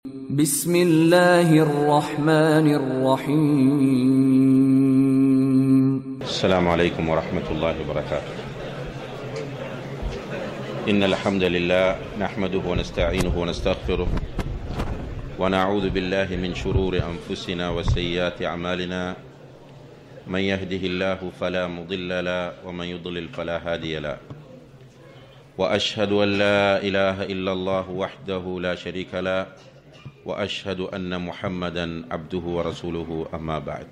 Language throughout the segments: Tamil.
بسم الله الرحمن الرحيم السلام عليكم ورحمة الله وبركاته إن الحمد لله نحمده ونستعينه ونستغفره ونعوذ بالله من شرور أنفسنا وسيئات أعمالنا من يهده الله فلا مضل له ومن يضلل فلا هادي له وأشهد أن لا إله إلا الله وحده لا شريك له وأشهد أن محمدا عبده ورسوله أما بعد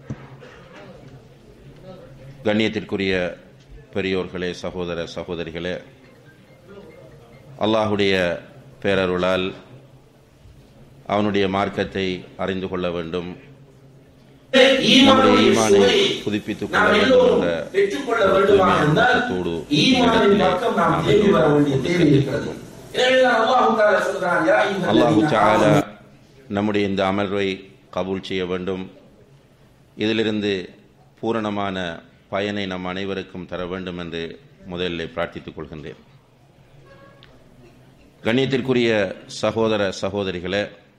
கண்ணியத்திற்குரிய பெரியோர்களே சகோதர சகோதரிகளே அல்லாஹுடைய பேரருளால் அவனுடைய மார்க்கத்தை அறிந்து கொள்ள வேண்டும் நம்முடைய ஈமானை புதுப்பித்துக் கொள்ள நாம் வேண்டும் எல்லோரும் என்ற பெற்றுக்கொள்ள வேண்டுமாக இருந்தால் நோக்கத்தோடு ஈமானின் இந்த பக்கம் நாம் நாம் திரும்பி வர வேண்டிய எல்லோரும் தேவை இருக்கிறது எனவேதான் அல்லாஹ் தஆலா சொல்றான் யா அல்லாஹு அய்யுஹல்லதீன தஆலா ஆமனு நம்முடைய இந்த அமர்வை கபூல் செய்ய வேண்டும் இதிலிருந்து பூரணமான பயனை நம் அனைவருக்கும் தர வேண்டும் என்று முதலில் பிரார்த்தித்துக் கொள்கின்றேன் கண்ணியத்திற்குரிய சகோதர சகோதரிகளே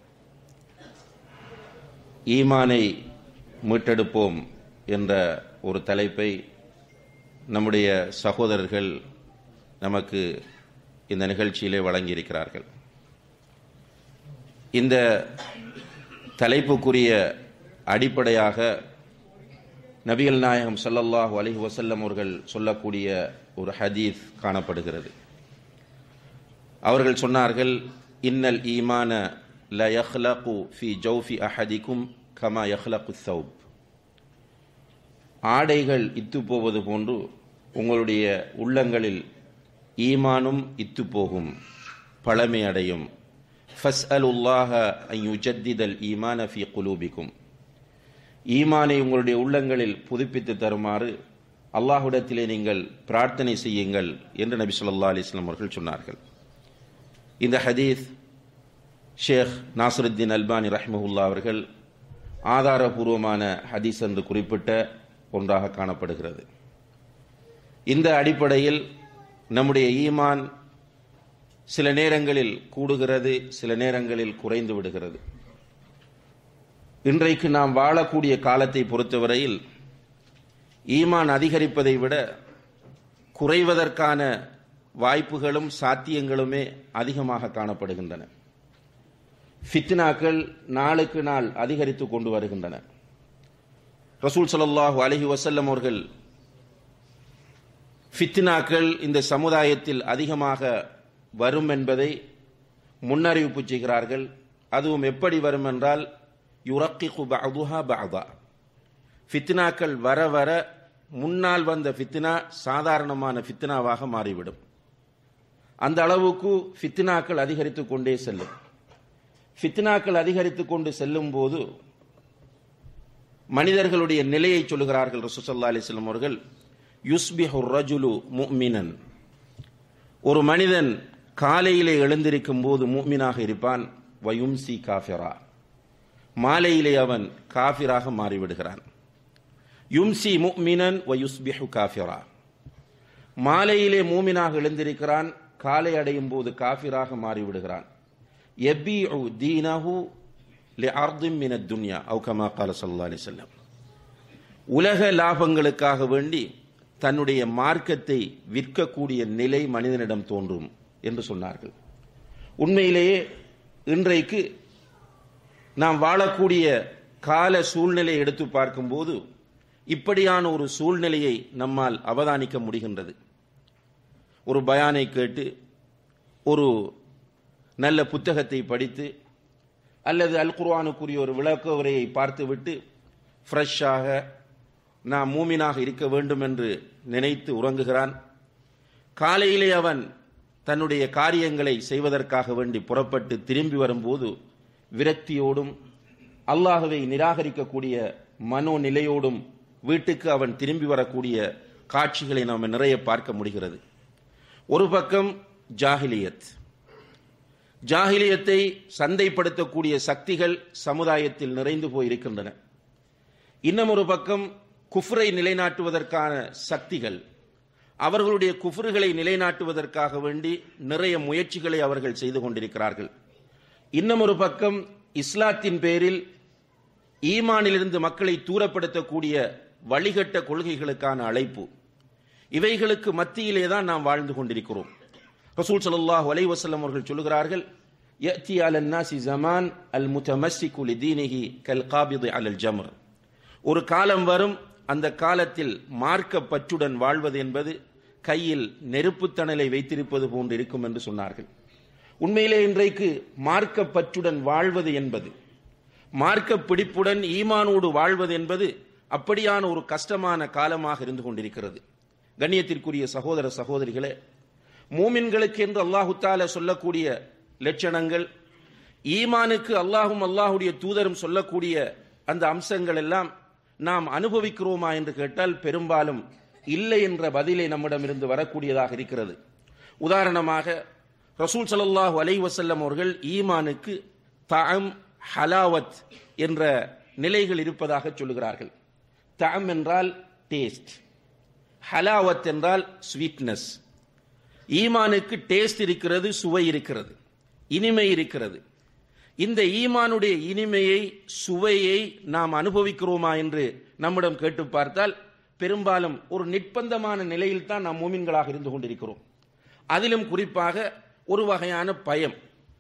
ஈமானை மீட்டெடுப்போம் என்ற ஒரு தலைப்பை நம்முடைய சகோதரர்கள் நமக்கு இந்த நிகழ்ச்சியிலே வழங்கியிருக்கிறார்கள் இந்த தலைப்புக்குரிய அடிப்படையாக நபிகள் நாயகம் ஸல்லல்லாஹு அலைஹி வஸல்லம் அவர்கள் சொல்லக்கூடிய ஒரு ஹதீஸ் காணப்படுகிறது அவர்கள் சொன்னார்கள் இன்னல் ஈமான ல யஹ்லகு ஃபி ஜௌஃபி அஹதிக்கும் கமா யஹ்லகு ஸௌப் ஆடைகள் இத்து போவது போன்று உங்களுடைய உள்ளங்களில் ஈமானும் இத்து போகும் பழமை அடையும் ஃபஸ்அலுல்லாஹ அன் யுஜத்திதல் ஈமான ஃபி குலூபிக்கும் ஈமானை உங்களுடைய உள்ளங்களில் புதுப்பித்து தருமாறு அல்லாஹ்விடத்திலே நீங்கள் பிரார்த்தனை செய்யுங்கள் என்று நபி ஸல்லல்லாஹு அலைஹி வஸல்லம் அவர்கள் சொன்னார்கள் இந்த ஹதீஸ் ஷேக் நாசருத்தீன் அல்பானி ரஹ்மஹுல்லா அவர்கள் ஆதாரபூர்வமான ஹதீஸ் என்று குறிப்பிட்ட ஒன்றாக காணப்படுகிறது இந்த அடிப்படையில் நம்முடைய ஈமான் சில நேரங்களில் கூடுகிறது சில நேரங்களில் குறைந்து விடுகிறது இன்றைக்கு நாம் வாழக்கூடிய காலத்தை பொறுத்தவரையில் ஈமான் அதிகரிப்பதை விட குறைவதற்கான வாய்ப்புகளும் சாத்தியங்களுமே அதிகமாக காணப்படுகின்றன ஃபித்னாக்கள் நாளுக்கு நாள் அதிகரித்து கொண்டு வருகின்றன ரசூல் ஸல்லல்லாஹு அலைஹி வஸல்லம் அவர்கள் ஃபித்னாக்கள் இந்த சமுதாயத்தில் அதிகமாக வரும் என்பதை முன்னறிவிப்பு செய்கிறார்கள் அதுவும் எப்படி வரும் என்றால் யுரக்கிகு பஅதுஹா பஅதா ஃபித்னாக்கள் வர வர முன்னால் வந்த ஃபித்னா சாதாரணமான ஃபித்னாவாக மாறிவிடும் அந்த அளவுக்கு ஃபித்னாக்கள் அதிகரித்து கொண்டே செல்லும் ஃபித்னாக்கள் அதிகரித்து கொண்டு செல்லும் போது மனிதர்களுடைய நிலையை சொல்லுகிறார்கள் ரசூசல்லா அலிஸ்லாம் அவர்கள் யுஸ்பிஹு ரஜுலு முஃமினன் ஒரு மனிதன் காலையிலே எழுந்திருக்கும் போது முஃமினாக இருப்பான் வயும்சி காஃபிரா மாலையிலே அவன் காஃபிராக மாறிவிடுகிறான் யும்சி முஃமினன் வயுஸ்பிஹு காஃபிரா மாலையிலே மூமினாக எழுந்திருக்கிறான் காலை அடையும் போது காஃபிராக மாறிவிடுகிறான் எபிஉ தீனஹு லி அர்திம் மின துன்யா அவு கமா கால சல்லா அலி செல்லம் உலக லாபங்களுக்காக வேண்டி தன்னுடைய மார்க்கத்தை விற்கக்கூடிய நிலை மனிதனிடம் தோன்றும் என்று சொன்னார்கள் உண்மையிலேயே இன்றைக்கு நாம் வாழக்கூடிய கால சூழ்நிலையை எடுத்து பார்க்கும்போது இப்படியான ஒரு சூழ்நிலையை நம்மால் அவதானிக்க முடிகின்றது ஒரு பயானை கேட்டு ஒரு நல்ல புத்தகத்தை படித்து அல்லது அல் குர்ஆனுக்குரிய ஒரு விளக்க உரையை பார்த்துவிட்டு ஃப்ரெஷ்ஷாக நாம் மூமினாக இருக்க வேண்டும் என்று நினைத்து உறங்குகிறான் காலையிலே அவன் தன்னுடைய காரியங்களை செய்வதற்காக வேண்டி புறப்பட்டு திரும்பி வரும்போது விரக்தியோடும் அல்லாஹுவை நிராகரிக்கக்கூடிய மனோநிலையோடும் வீட்டுக்கு அவன் திரும்பி வரக்கூடிய காட்சிகளை நாம் நிறைய பார்க்க முடிகிறது ஒரு பக்கம் ஜாஹிலியத் ஜாஹிலியத்தை சந்தைப்படுத்தக்கூடிய சக்திகள் சமுதாயத்தில் நிறைந்து போயிருக்கின்றன இன்னும் ஒரு பக்கம் குஃப்ரை நிலைநாட்டுவதற்கான சக்திகள் அவர்களுடைய குஃப்றுகளை நிலைநாட்டுவதற்காக வேண்டி நிறைய முயற்சிகளை அவர்கள் செய்து கொண்டிருக்கிறார்கள் இன்னும் ஒரு பக்கம் இஸ்லாத்தின் பேரில் ஈமானிலிருந்து மக்களை தூரப்படுத்தக்கூடிய வழிகட்ட கொள்கைகளுக்கான அழைப்பு இவைகளுக்கு மத்தியிலே தான் நாம் வாழ்ந்து கொண்டிருக்கிறோம் ரசூல் ஸல்லல்லாஹு அலைஹி வஸல்லம் அவர்கள் சொல்லுகிறார்கள் يأتي على الناس زمان المتمسك لدينه كالقابض على الجمر ஒரு காலம் வரும் அந்த காலத்தில் மார்க்க பற்றுடன் வாழ்வது என்பது கையில் நெருப்புத்தணலை வைத்திருப்பது போன்று இருக்கும் என்று சொன்னார்கள் உண்மையிலே இன்றைக்கு மார்க்க பற்றுடன் வாழ்வது என்பது மார்க்க பிடிப்புடன் ஈமானோடு வாழ்வது என்பது அப்படியான ஒரு கஷ்டமான காலமாக இருந்து கொண்டிருக்கிறது கண்ணியத்திற்குரிய சகோதர சகோதரிகளே மூமின்களுக்கு என்று அல்லாஹு தால சொல்லக்கூடிய லட்சணங்கள் ஈமானுக்கு அல்லாஹும் அல்லாஹுடைய தூதரும் சொல்லக்கூடிய அந்த அம்சங்கள் எல்லாம் நாம் அனுபவிக்கிறோமா என்று கேட்டால் பெரும்பாலும் இல்லை என்ற பதிலை நம்மிடமிருந்து வரக்கூடியதாக இருக்கிறது உதாரணமாக ரசூல் ஸல்லல்லாஹு அலைஹி வஸல்லம் அவர்கள் ஈமானுக்கு தஅம் ஹலாவத் என்ற நிலைகள் இருப்பதாக சொல்லுகிறார்கள் தஅம் என்றால் டேஸ்ட் ஹலாவத் என்றால் ஸ்வீட்னஸ் ஈமானுக்கு டேஸ்ட் இருக்கிறது சுவை இருக்கிறது இனிமை இருக்கிறது இந்த ஈமானுடைய இனிமையை சுவையை நாம் அனுபவிக்கிறோமா என்று நம்மிடம் கேட்டு பார்த்தால் பெரும்பாலும் ஒரு நிர்பந்தமான நிலையில் தான் நாம் மூமின்களாக இருந்து கொண்டிருக்கிறோம் அதிலும் குறிப்பாக ஒரு வகையான பயம்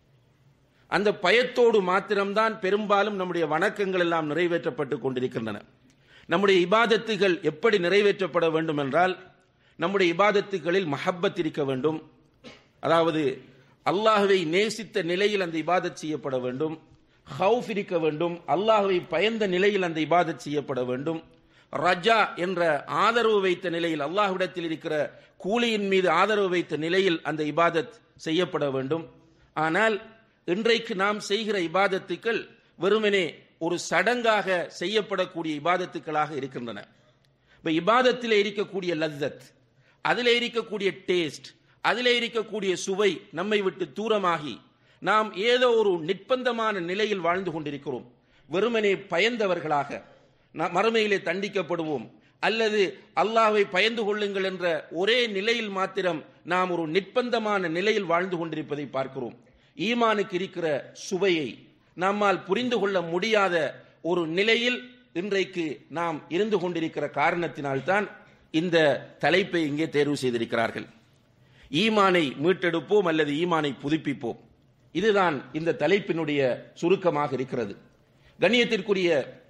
அந்த பயத்தோடு மாத்திரம்தான் பெரும்பாலும் நம்முடைய வணக்கங்கள் எல்லாம் நிறைவேற்றப்பட்டு கொண்டிருக்கின்றன நம்முடைய இபாதத்துகள் எப்படி நிறைவேற்றப்பட வேண்டும் என்றால் நம்முடைய இபாதத்துகளில் மஹப்பத் இருக்க வேண்டும் அதாவது அல்லாஹுவை நேசித்த நிலையில் அந்த இபாதத் செய்யப்பட வேண்டும் ஹவுஃப் இருக்க வேண்டும் அல்லாஹுவை பயந்த நிலையில் அந்த இபாதத் செய்யப்பட வேண்டும் ரஜா என்ற ஆதரவு வைத்த நிலையில் அல்லாஹ்விடத்தில் இருக்கிற கூலியின் மீது ஆதரவு வைத்த நிலையில் அந்த இபாதத் செய்யப்பட வேண்டும் ஆனால் இன்றைக்கு நாம் செய்கிற இபாதத்துக்கள் வெறுமனே ஒரு சடங்காக செய்யப்படக்கூடிய இபாதத்துக்களாக இருக்கின்றன இப்ப இபாதத்திலே இருக்கக்கூடிய லத்தத் அதிலே இருக்கக்கூடிய டேஸ்ட் அதிலே இருக்கக்கூடிய சுவை நம்மை விட்டு தூரமாகி நாம் ஏதோ ஒரு நிர்பந்தமான நிலையில் வாழ்ந்து கொண்டிருக்கிறோம் வெறுமனே பயந்தவர்களாக ந- மறுமையிலே தண்டிக்கப்படுவோம் அல்லது அல்லாஹ்வை பயந்து கொள்ளுங்கள் என்ற ஒரே நிலையில் மாத்திரம் நாம் ஒரு நிர்பந்தமான நிலையில் வாழ்ந்து கொண்டிருப்பதை பார்க்கிறோம் ஈமானுக்கு இருக்கிற சுவையை நம்மால் புரிந்து கொள்ள முடியாத ஒரு நிலையில் இன்றைக்கு நாம் இருந்து கொண்டிருக்கிற காரணத்தினால்தான் இந்த தலைப்பை இங்கே தேர்வு செய்திருக்கிறார்கள் ஈமானை மீட்டெடுப்போம் அல்லது ஈமானை புதுப்பிப்போம் இதுதான் இந்த தலைப்பினுடைய சுருக்கமாக இருக்கிறது கண்ணியத்திற்குரிய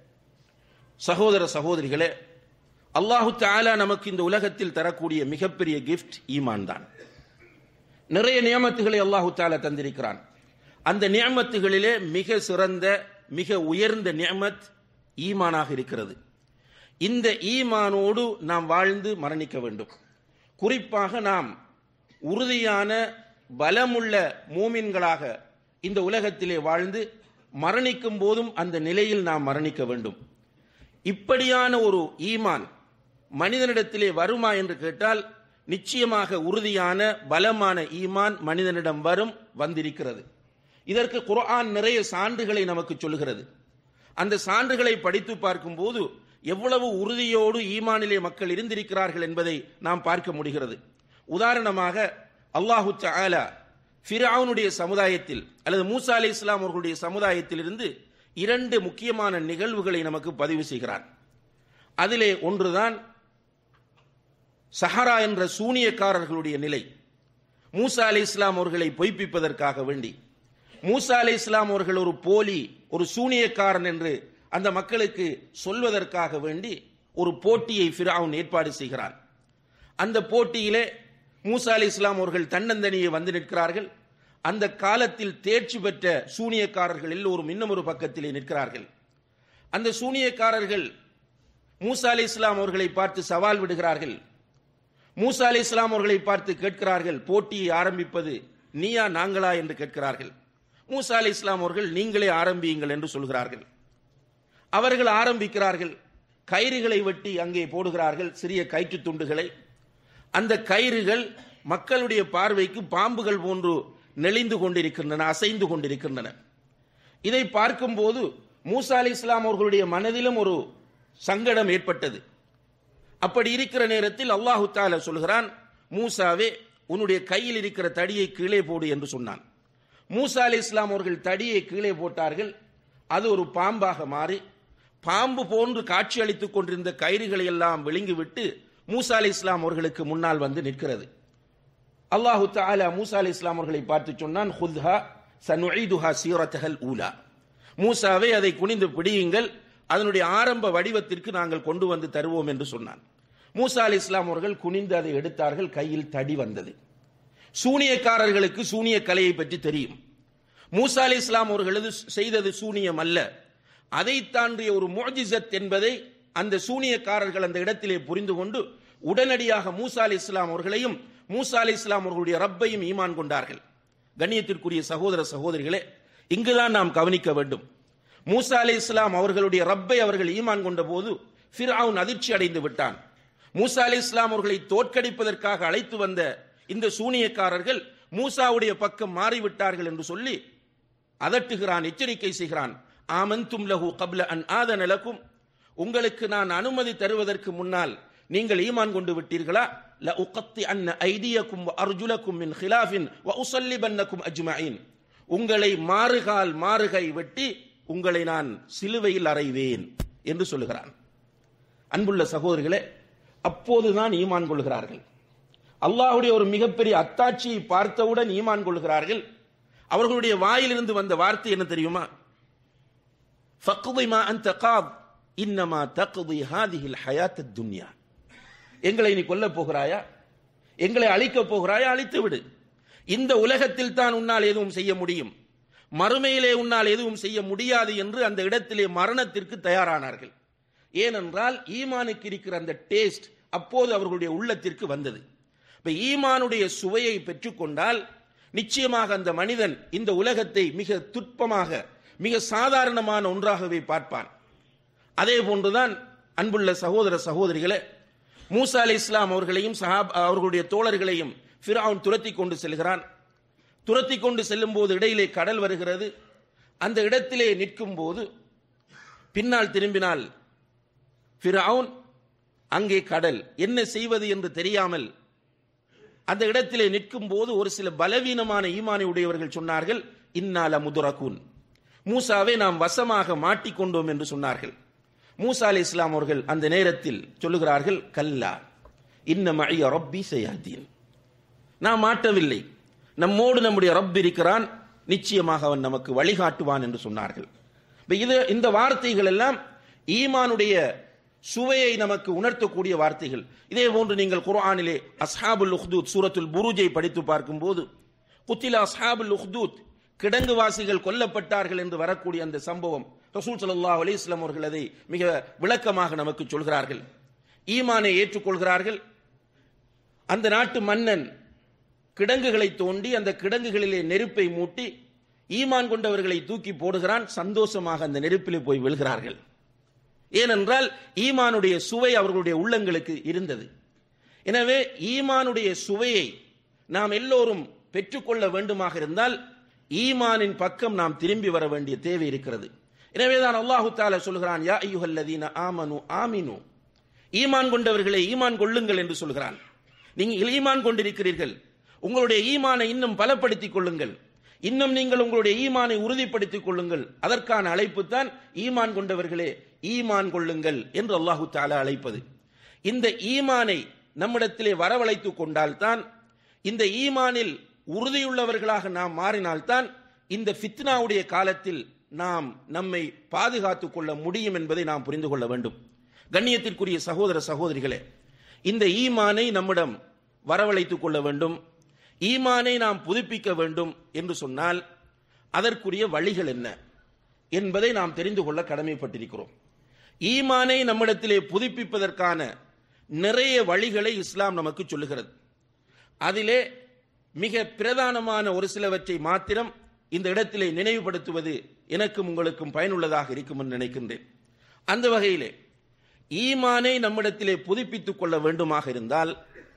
சகோதர சகோதரிகளே அல்லாஹு தஆலா நமக்கு இந்த உலகத்தில் தரக்கூடிய மிகப்பெரிய கிஃப்ட் ஈமான் தான் நிறைய நியமத்துகளை அல்லாஹு தஆலா தந்திருக்கிறான் அந்த நியமத்துகளிலே மிக சிறந்த மிக உயர்ந்த நியமத் ஈமானாக இருக்கிறது இந்த ஈமானோடு நாம் வாழ்ந்து மரணிக்க வேண்டும் குறிப்பாக நாம் உறுதியான பலமுள்ள மூமின்களாக இந்த உலகத்திலே வாழ்ந்து மரணிக்கும் போதும் அந்த நிலையில் நாம் மரணிக்க வேண்டும் இப்படியான ஒரு ஈமான் மனிதனிடத்திலே வருமா என்று கேட்டால் நிச்சயமாக உறுதியான பலமான ஈமான் மனிதனிடம் வரும் வந்திருக்கிறது இதற்கு குர்ஆன் நிறைய சான்றுகளை நமக்கு சொல்லுகிறது அந்த சான்றுகளை படித்து பார்க்கும்போது எவ்வளவு உறுதியோடு ஈமானிலே மக்கள் இருந்திருக்கிறார்கள் என்பதை நாம் பார்க்க முடிகிறது உதாரணமாக அல்லாஹு தஆலா ஃபிரௌனுடைய சமுதாயத்தில் அல்லது மூசா அலை இஸ்லாம் அவர்களுடைய சமுதாயத்தில் இருந்து இரண்டு முக்கியமான நிகழ்வுகளை நமக்கு பதிவு செய்கிறார் அதிலே ஒன்றுதான் சஹரா என்ற சூனியக்காரர்களுடைய நிலை மூசா அலை இஸ்லாம் அவர்களை பொய்ப்பிப்பதற்காக வேண்டி மூசா அலை இஸ்லாம் அவர்கள் ஒரு போலி ஒரு சூனியக்காரன் என்று அந்த மக்களுக்கு சொல்வதற்காக வேண்டி ஒரு போட்டியை ஃபிரௌன் ஏற்பாடு செய்கிறான் அந்த போட்டியிலே மூசா அலி இஸ்லாம் அவர்கள் தன்னந்தனியே வந்து நிற்கிறார்கள் அந்த காலத்தில் தேர்ச்சி பெற்ற சூனியக்காரர்கள் எல்லோரும் இன்னும் ஒரு பக்கத்திலே நிற்கிறார்கள் அந்த சூனியக்காரர்கள் மூசா அலி இஸ்லாம் அவர்களை பார்த்து சவால் விடுகிறார்கள் மூசா அலி இஸ்லாம் அவர்களை பார்த்து கேட்கிறார்கள் போட்டியை ஆரம்பிப்பது நீயா நாங்களா என்று கேட்கிறார்கள் மூசா அலி இஸ்லாம் அவர்கள் நீங்களே ஆரம்பியுங்கள் என்று சொல்கிறார்கள் அவர்கள் ஆரம்பிக்கிறார்கள் கயிறுகளை வெட்டி அங்கே போடுகிறார்கள் சிறிய கயிற்று துண்டுகளை அந்த கயிறுகள் மக்களுடைய பார்வைக்கு பாம்புகள் போன்று நெளிந்து கொண்டிருக்கின்றன அசைந்து கொண்டிருக்கின்றன இதை பார்க்கும்போது மூசா அலி இஸ்லாம் அவர்களுடைய மனதிலும் ஒரு சங்கடம் ஏற்பட்டது அப்படி இருக்கிற நேரத்தில் அல்லாஹு தாலா சொல்கிறான் மூசாவே உன்னுடைய கையில் இருக்கிற தடியை கீழே போடு என்று சொன்னான் மூசா அலி இஸ்லாம் அவர்கள் தடியை கீழே போட்டார்கள் அது ஒரு பாம்பாக மாறி பாம்பு போன்று காட்சி அளித்துக் கொண்டிருந்த கயிறுகளை எல்லாம் விழுங்கிவிட்டு மூசா அலி இஸ்லாம் அவர்களுக்கு முன்னால் வந்து நிற்கிறது அல்லாஹு தாலா மூசா அலி இஸ்லாம் அவர்களை பார்த்து சொன்னான் ஹுத்ஹா சனுஈதுஹா சீரத்தஹல் ஊலா மூசாவை அதை குனிந்து பிடியுங்கள் அதனுடைய ஆரம்ப வடிவத்திற்கு நாங்கள் கொண்டு வந்து தருவோம் என்று சொன்னான் மூசா அலி இஸ்லாம் அவர்கள் குனிந்து அதை எடுத்தார்கள் கையில் தடி வந்தது சூனியக்காரர்களுக்கு சூனிய கலையை பற்றி தெரியும் மூசா அலி இஸ்லாம் அவர்களது செய்தது சூனியம் அல்ல அதை தாண்டிய ஒரு மோஜிசத் என்பதை அந்த சூனியக்காரர்கள் அந்த இடத்திலே புரிந்து கொண்டு உடனடியாக மூசா அலி இஸ்லாம் அவர்களையும் மூசா அலி இஸ்லாம் அவர்களுடைய ரப்பையும் ஈமான் கொண்டார்கள் கண்ணியத்திற்குரிய சகோதர சகோதரிகளே இங்குதான் நாம் கவனிக்க வேண்டும் மூசா அலி இஸ்லாம் அவர்களுடைய ரப்பை அவர்கள் ஈமான் கொண்ட போது ஃபிர்அவுன் அதிர்ச்சி அடைந்து விட்டான் மூசா அலி இஸ்லாம் அவர்களை தோற்கடிப்பதற்காக அழைத்து வந்த இந்த சூனியக்காரர்கள் மூசாவுடைய பக்கம் மாறிவிட்டார்கள் என்று சொல்லி அதட்டுகிறான் எச்சரிக்கை செய்கிறான் ஆமன்தும் லஹு கப்ல அன் ஆதன லக்கும் உங்களுக்கு நான் அனுமதி தருவதற்கு முன்னால் நீங்கள் ஈமான் கொண்டு விட்டீர்களா ல உகத்தி அன்ன ஐடியக்கும் அர்ஜுலக்கும் மின் ஹிலாஃபின் வ உசல்லிபன்னக்கும் அஜ்மஈன் உங்களை மாறுகால் மாறுகை வெட்டி உங்களை நான் சிலுவையில் அறைவேன் என்று சொல்லுகிறான் அன்புள்ள சகோதரிகளே அப்போதுதான் ஈமான் கொள்கிறார்கள் அல்லாஹுடைய ஒரு மிகப்பெரிய அத்தாட்சியை பார்த்தவுடன் ஈமான் கொள்கிறார்கள் அவர்களுடைய வாயிலிருந்து வந்த வார்த்தை என்ன தெரியுமா ஃபக்தி மா அன்த காத் இன்னமா தக்தி ஹாதிஹில் ஹயாத் துன்யா எங்களை நீ கொல்ல போகிறாயா எங்களை அழிக்கப் போகிறாயா அழித்து விடு இந்த உலகத்தில் தான் உன்னால் எதுவும் செய்ய முடியும் மறுமையிலே உன்னால் எதுவும் செய்ய முடியாது என்று அந்த இடத்திலே மரணத்திற்கு தயாரானார்கள் ஏனென்றால் ஈமானுக்கு இருக்கிற அந்த டேஸ்ட் அப்போது அவர்களுடைய உள்ளத்திற்கு வந்தது இப்ப ஈமானுடைய சுவையை பெற்றுக்கொண்டால் நிச்சயமாக அந்த மனிதன் இந்த உலகத்தை மிக துற்பமாக மிக சாதாரணமான ஒன்றாகவே பார்ப்பான் அதே போன்றுதான் அன்புள்ள சகோதர சகோதரிகளே மூசா அலி இஸ்லாம் அவர்களையும் சஹாப் அவர்களுடைய தோழர்களையும் ஃபிரவுன் துரத்தி கொண்டு செல்கிறான் துரத்தி கொண்டு செல்லும் போது இடையிலே கடல் வருகிறது அந்த இடத்திலே நிற்கும் போது பின்னால் திரும்பினால் ஃபிரவுன் அங்கே கடல் என்ன செய்வது என்று தெரியாமல் அந்த இடத்திலே நிற்கும் போது ஒரு சில பலவீனமான ஈமானை உடையவர்கள் சொன்னார்கள் இன்னால முதுரகுன் மூசாவை நாம் வசமாக மாட்டிக்கொண்டோம் என்று சொன்னார்கள் மூசா அலி இஸ்லாம் அவர்கள் அந்த நேரத்தில் சொல்லுகிறார்கள் கல்லா இன்ன மழைய ரப்பி செய்யாதீன் நாம் மாட்டவில்லை நம்மோடு நம்முடைய ரப் இருக்கிறான் நிச்சயமாக அவன் நமக்கு வழிகாட்டுவான் என்று சொன்னார்கள் இப்ப இது இந்த வார்த்தைகள் எல்லாம் ஈமானுடைய சுவையை நமக்கு உணர்த்தக்கூடிய வார்த்தைகள் இதே போன்று நீங்கள் குர்ஆனிலே அஸ்ஹாபுல் உஹ்தூத் சூரத்துல் புருஜை படித்து பார்க்கும்போது குத்தில அஸ்ஹாபுல் உஹ்தூத் கிடங்குவாசிகள் கொல்லப்பட்டார்கள் என்று வரக்கூடிய அந்த சம்பவம் ரசூல் ஸல்லல்லாஹு அலைஹி வஸல்லம் அவர்கள் அதை மிக விளக்கமாக நமக்கு சொல்கிறார்கள் ஈமானை ஏற்றுக்கொள்கிறார்கள் அந்த நாட்டு மன்னன் கிடங்குகளை தோண்டி அந்த கிடங்குகளிலே நெருப்பை மூட்டி ஈமான் கொண்டவர்களை தூக்கி போடுகிறான் சந்தோஷமாக அந்த நெருப்பிலே போய் விழுகிறார்கள் ஏனென்றால் ஈமானுடைய சுவை அவர்களுடைய உள்ளங்களுக்கு இருந்தது எனவே ஈமானுடைய சுவையை நாம் எல்லோரும் பெற்றுக்கொள்ள வேண்டுமாக இருந்தால் ஈமானின் பக்கம் நாம் திரும்பி வர வேண்டிய தேவை இருக்கிறது எனவேதான் அல்லாஹு தாலா சொல்கிறான் யா ஐயுஹல்லதீன ஆமனு ஆமினு ஈமான் கொண்டவர்களை ஈமான் கொள்ளுங்கள் என்று சொல்கிறான் நீங்கள் ஈமான் கொண்டிருக்கிறீர்கள் உங்களுடைய ஈமானை இன்னும் பலப்படுத்திக் கொள்ளுங்கள் இன்னும் நீங்கள் உங்களுடைய ஈமானை உறுதிப்படுத்திக் கொள்ளுங்கள் அதற்கான அழைப்பு தான் ஈமான் கொண்டவர்களே ஈமான் கொள்ளுங்கள் என்று அல்லாஹு தாலா அழைப்பது இந்த ஈமானை நம்மிடத்திலே வரவழைத்துக் கொண்டால்தான் இந்த ஈமானில் உறுதியுள்ளவர்களாக நாம் மாறினால்தான் இந்த ஃபித்னாவுடைய காலத்தில் நாம் நம்மை பாதுகாத்துக் கொள்ள முடியும் என்பதை நாம் புரிந்து கொள்ள வேண்டும் கண்ணியத்திற்குரிய சகோதர சகோதரிகளே இந்த ஈமானை நம்மிடம் வரவழைத்துக் கொள்ள வேண்டும் ஈமானை நாம் புதுப்பிக்க வேண்டும் என்று சொன்னால் அதற்குரிய வழிகள் என்ன என்பதை நாம் தெரிந்து கொள்ள கடமைப்பட்டிருக்கிறோம் ஈமானை நம்மிடத்திலே புதுப்பிப்பதற்கான நிறைய வழிகளை இஸ்லாம் நமக்கு சொல்லுகிறது அதிலே மிக பிரதானமான ஒரு சிலவற்றை மாத்திரம் இந்த இடத்திலே நினைவுபடுத்துவது எனக்கும் உங்களுக்கும் பயனுள்ளதாக இருக்கும் என்று நினைக்கின்றேன் அந்த வகையிலே ஈமானை நம்மிடத்திலே புதுப்பித்துக் கொள்ள வேண்டுமாக இருந்தால்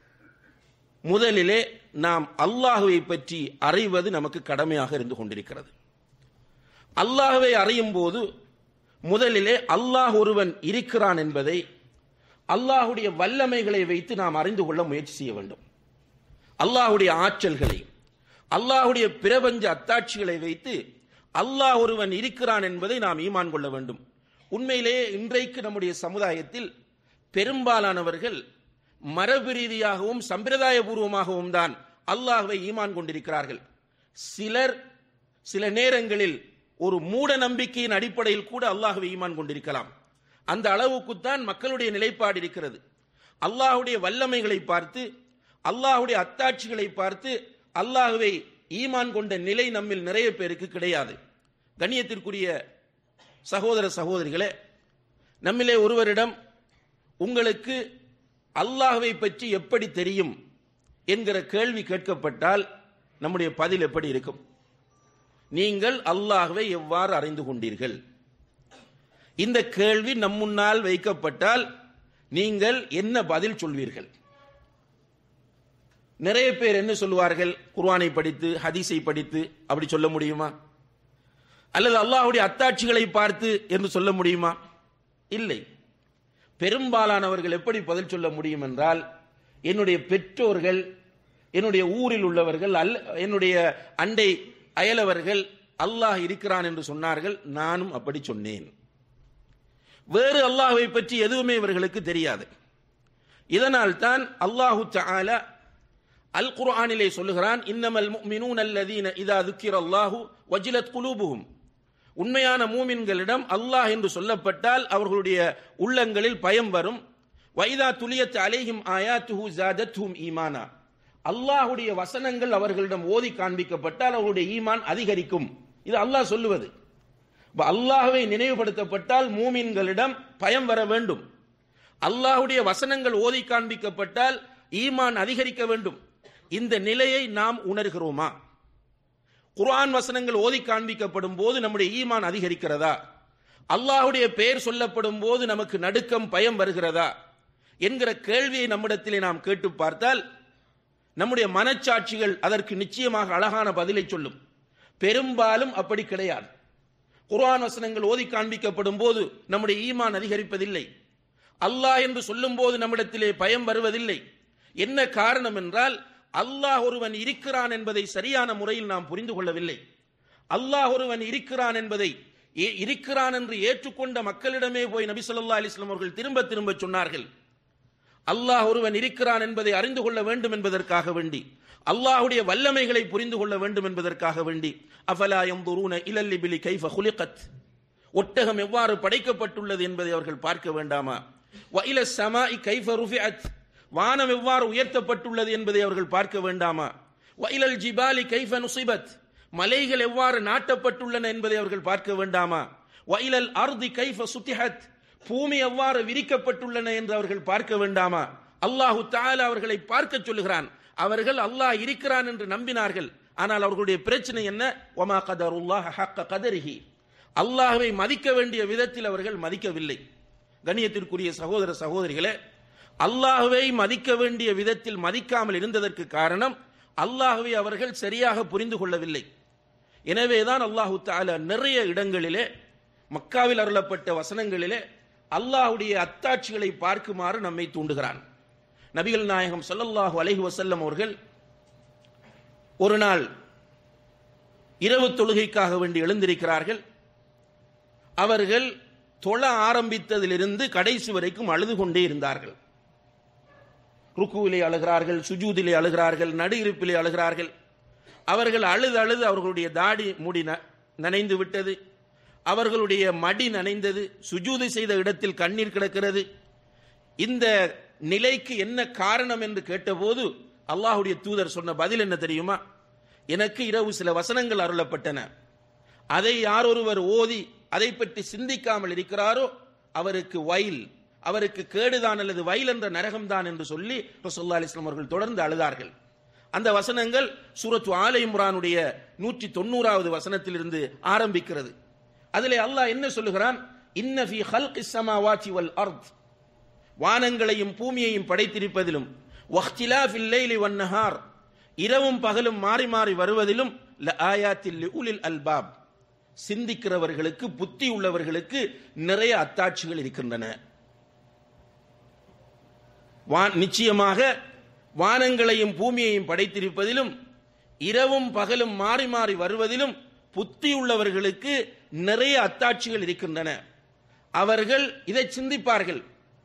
முதலிலே நாம் அல்லாஹுவை பற்றி அறிவது நமக்கு கடமையாக இருந்து கொண்டிருக்கிறது அல்லாஹுவை அறியும் போது முதலிலே அல்லாஹ் ஒருவன் இருக்கிறான் என்பதை அல்லாஹுடைய வல்லமைகளை வைத்து நாம் அறிந்து கொள்ள முயற்சி செய்ய வேண்டும் அல்லாஹுடைய ஆற்றல்களை அல்லாஹுடைய பிரபஞ்ச அத்தாட்சிகளை வைத்து அல்லாஹ் ஒருவன் இருக்கிறான் என்பதை நாம் ஈமான் கொள்ள வேண்டும் உண்மையிலேயே இன்றைக்கு நம்முடைய சமுதாயத்தில் பெரும்பாலானவர்கள் மரபு ரீதியாகவும் சம்பிரதாயபூர்வமாகவும் தான் அல்லாஹ்வை ஈமான் கொண்டிருக்கிறார்கள் சிலர் சில நேரங்களில் ஒரு மூட நம்பிக்கையின் அடிப்படையில் கூட அல்லாஹ்வை ஈமான் கொண்டிருக்கலாம் அந்த அளவுக்குத்தான் மக்களுடைய நிலைப்பாடு இருக்கிறது அல்லாஹ்வுடைய வல்லமைகளை பார்த்து அல்லாஹ்வுடைய அத்தாட்சிகளை பார்த்து அல்லாஹ்வை ஈமான் கொண்ட நிலை நம்மில் நிறைய பேருக்கு கிடையாது கண்ணியத்திற்குரிய சகோதர சகோதரிகளே நம்மிலே ஒருவரிடம் உங்களுக்கு அல்லாஹ்வை பற்றி எப்படி தெரியும் என்கிற கேள்வி கேட்கப்பட்டால் நம்முடைய பதில் எப்படி இருக்கும் நீங்கள் அல்லாஹ்வை எவ்வாறு அறிந்து கொண்டீர்கள் இந்த கேள்வி நம் முன்னால் வைக்கப்பட்டால் நீங்கள் என்ன பதில் சொல்வீர்கள் நிறைய பேர் என்ன சொல்லுவார்கள் குர்ஆனை படித்து ஹதீஸை படித்து அப்படி சொல்ல முடியுமா அல்லது அல்லாஹ்வுடைய அத்தாட்சிகளை பார்த்து என்று சொல்ல முடியுமா இல்லை பெரும்பாலானவர்கள் எப்படி பதில் சொல்ல முடியும் என்றால் என்னுடைய பெற்றோர்கள் என்னுடைய ஊரில் உள்ளவர்கள் அல்ல என்னுடைய அண்டை அயலவர்கள் அல்லாஹ் இருக்கிறான் என்று சொன்னார்கள் நானும் அப்படி சொன்னேன் வேறு அல்லாஹ்வை பற்றி எதுவுமே இவர்களுக்கு தெரியாது இதனால் தான் அல்லாஹு தஆலா அல் குர்ஆனிலே சொல்லுகிறான் இன்னமல் முஃமினூன அல்லதீன இதா துக்கிரல்லாஹு வஜிலத் குலூபுஹும் உண்மையான மூமின்களிடம் அல்லாஹ் என்று சொல்லப்பட்டால் அவர்களுடைய உள்ளங்களில் பயம் வரும் வைதா துலியத் அலைஹிம் ஆயாத்துஹு ஜாதத்துஹும் ஈமானா அல்லாஹ்வுடைய வசனங்கள் அவர்களிடம் ஓதி காண்பிக்கப்பட்டால் அவர்களுடைய ஈமான் அதிகரிக்கும் இது அல்லாஹ் சொல்லுவது இப்ப அல்லாஹ்வை நினைவுபடுத்தப்பட்டால் மூமின்களிடம் பயம் வர வேண்டும் அல்லாஹ்வுடைய வசனங்கள் ஓதி காண்பிக்கப்பட்டால் ஈமான் அதிகரிக்க வேண்டும் இந்த நிலையை நாம் உணர்கிறோமா குர்ஆன் வசனங்கள் ஓதி காண்பிக்கப்படும் போது நம்முடைய ஈமான் அதிகரிக்கிறதா அல்லாஹ்வுடைய பெயர் சொல்லப்படும் போது நமக்கு நடுக்கம் பயம் வருகிறதா என்கிற கேள்வியை நம்மிடத்திலே நாம் கேட்டு பார்த்தால் நம்முடைய மனச்சாட்சிகள் அதற்கு நிச்சயமாக அழகான பதிலை சொல்லும் பெரும்பாலும் அப்படி கிடையாது குர்ஆன் வசனங்கள் ஓதி காண்பிக்கப்படும் போது நம்முடைய ஈமான் அதிகரிப்பதில்லை அல்லாஹ் என்று சொல்லும் போது நம்மிடத்திலே பயம் வருவதில்லை என்ன காரணம் என்றால் அல்லாஹ் ஒருவன் இருக்கிறான் என்பதை சரியான முறையில் நாம் புரிந்து கொள்ளவில்லை அல்லாஹ் ஒருவன் இருக்கிறான் என்பதை ஏ- இருக்கிறான் என்று ஏற்றுக்கொண்ட மக்களிடமே போய் நபி ஸல்லல்லாஹு அலைஹி வஸல்லம் அவர்கள் திரும்ப திரும்ப சொன்னார்கள் அல்லாஹ் ஒருவன் இருக்கிறான் என்பதை அறிந்து கொள்ள வேண்டும் என்பதற்காக வேண்டி அல்லாஹ்வுடைய வல்லமைகளை புரிந்து கொள்ள வேண்டும் என்பதற்காக வேண்டி அஃபலா யன்துரூன இலல் இப்லி கைஃப குலிகத் ஒட்டகம் எவ்வாறு படைக்கப்பட்டுள்ளது என்பதை அவர்கள் பார்க்க வேண்டாமா வ இல ஸமாஇ கைஃப ருஃபிஅத் வானம் எவ்வாறு உயர்த்தப்பட்டுள்ளது என்பதை அவர்கள் பார்க்க வேண்டாமா வ இலல் ஜிபாலி கைஃப நுசிபத் மலைகள் எவ்வாறு நாட்டப்பட்டுள்ளன என்பதை அவர்கள் பார்க்க வேண்டாமா வ இலல் அர்தி கைஃப சுத்திஹத் பூமி எவ்வாறு விரிக்கப்பட்டுள்ளன என்று அவர்கள் பார்க்க வேண்டாமா அல்லாஹு தஆலா அவர்களை பார்க்க சொல்லுகிறான் அவர்கள் அல்லாஹ் இருக்கிறான் என்று நம்பினார்கள் ஆனால் அவர்களுடைய பிரச்சனை என்ன ஒமா கதருல்லாஹ ஹக்க கதரிஹி அல்லாஹ்வை மதிக்க வேண்டிய விதத்தில் அவர்கள் மதிக்கவில்லை கண்ணியத்திற்குரிய சகோதர சகோதரிகளே அல்லாஹ்வை மதிக்க வேண்டிய விதத்தில் மதிக்காமல் இருந்ததற்கு காரணம் அல்லாஹ்வை அவர்கள் சரியாக புரிந்து கொள்ளவில்லை எனவேதான் அல்லாஹு தஆலா நிறைய இடங்களிலே மக்காவில் அருளப்பட்ட வசனங்களிலே அல்லாஹ்வுடைய அத்தாட்சிகளை பார்க்குமாறு நம்மை தூண்டுகிறான் நபிகள் நாயகம் ஸல்லல்லாஹு அலைஹி வஸல்லம் அவர்கள் ஒரு நாள் இரவு தொழுகைக்காக வேண்டி எழுந்திருக்கிறார்கள் அவர்கள் தொழ ஆரம்பித்ததிலிருந்து கடைசி வரைக்கும் அழுது கொண்டே இருந்தார்கள் ருக்குவிலே அழுகிறார்கள் சுஜூதிலே அழுகிறார்கள் நடு இருப்பிலே அழுகிறார்கள் அவர்கள் அழுது அழுது அவர்களுடைய தாடி முடி ந- நனைந்து விட்டது அவர்களுடைய மடி நனைந்தது சுஜூது செய்த இடத்தில் கண்ணீர் கிடக்கிறது இந்த நிலைக்கு என்ன காரணம் என்று கேட்டபோது அல்லாஹ்வுடைய தூதர் சொன்ன பதில் என்ன தெரியுமா எனக்கு இரவு சில வசனங்கள் அருளப்பட்டன அதை யாரொருவர் ஓதி அதை பற்றி சிந்திக்காமல் இருக்கிறாரோ அவருக்கு வயல் அவருக்கு கேடுதான் அல்லது வயல் என்ற நரகம்தான் என்று சொல்லி ரசூல்லா அலிஸ்லாம் அவர்கள் தொடர்ந்து அழுதார்கள் அந்த வசனங்கள் சூரத்து ஆலை இம்ரானுடைய நூற்றி தொண்ணூறாவது வசனத்திலிருந்து ஆரம்பிக்கிறது அதிலே அல்லாஹ் என்ன சொல்லுகிறான் இன்ன ஃபீ ஹல்கிஸ் ஸமாவாத்தி வல் அர்த் வானங்களையும் பூமியையும் படைத்திருப்பதிலும் வஹ்திலாஃபில் லைலி வன்னஹார் இரவும் பகலும் மாறி மாறி வருவதிலும் ல ஆயாத்தில் உலில் அல்பாப் சிந்திக்கிறவர்களுக்கு புத்தி உள்ளவர்களுக்கு நிறைய அத்தாட்சிகள் இருக்கின்றன வா- நிச்சயமாக வானங்களையும் பூமியையும் படைத்திருப்பதிலும் இரவும் பகலும் மாறி மாறி வருவதிலும் புத்தி உள்ளவர்களுக்கு நிறைய அத்தாட்சிகள் இருக்கின்றன அவர்கள் இதை சிந்திப்பார்கள்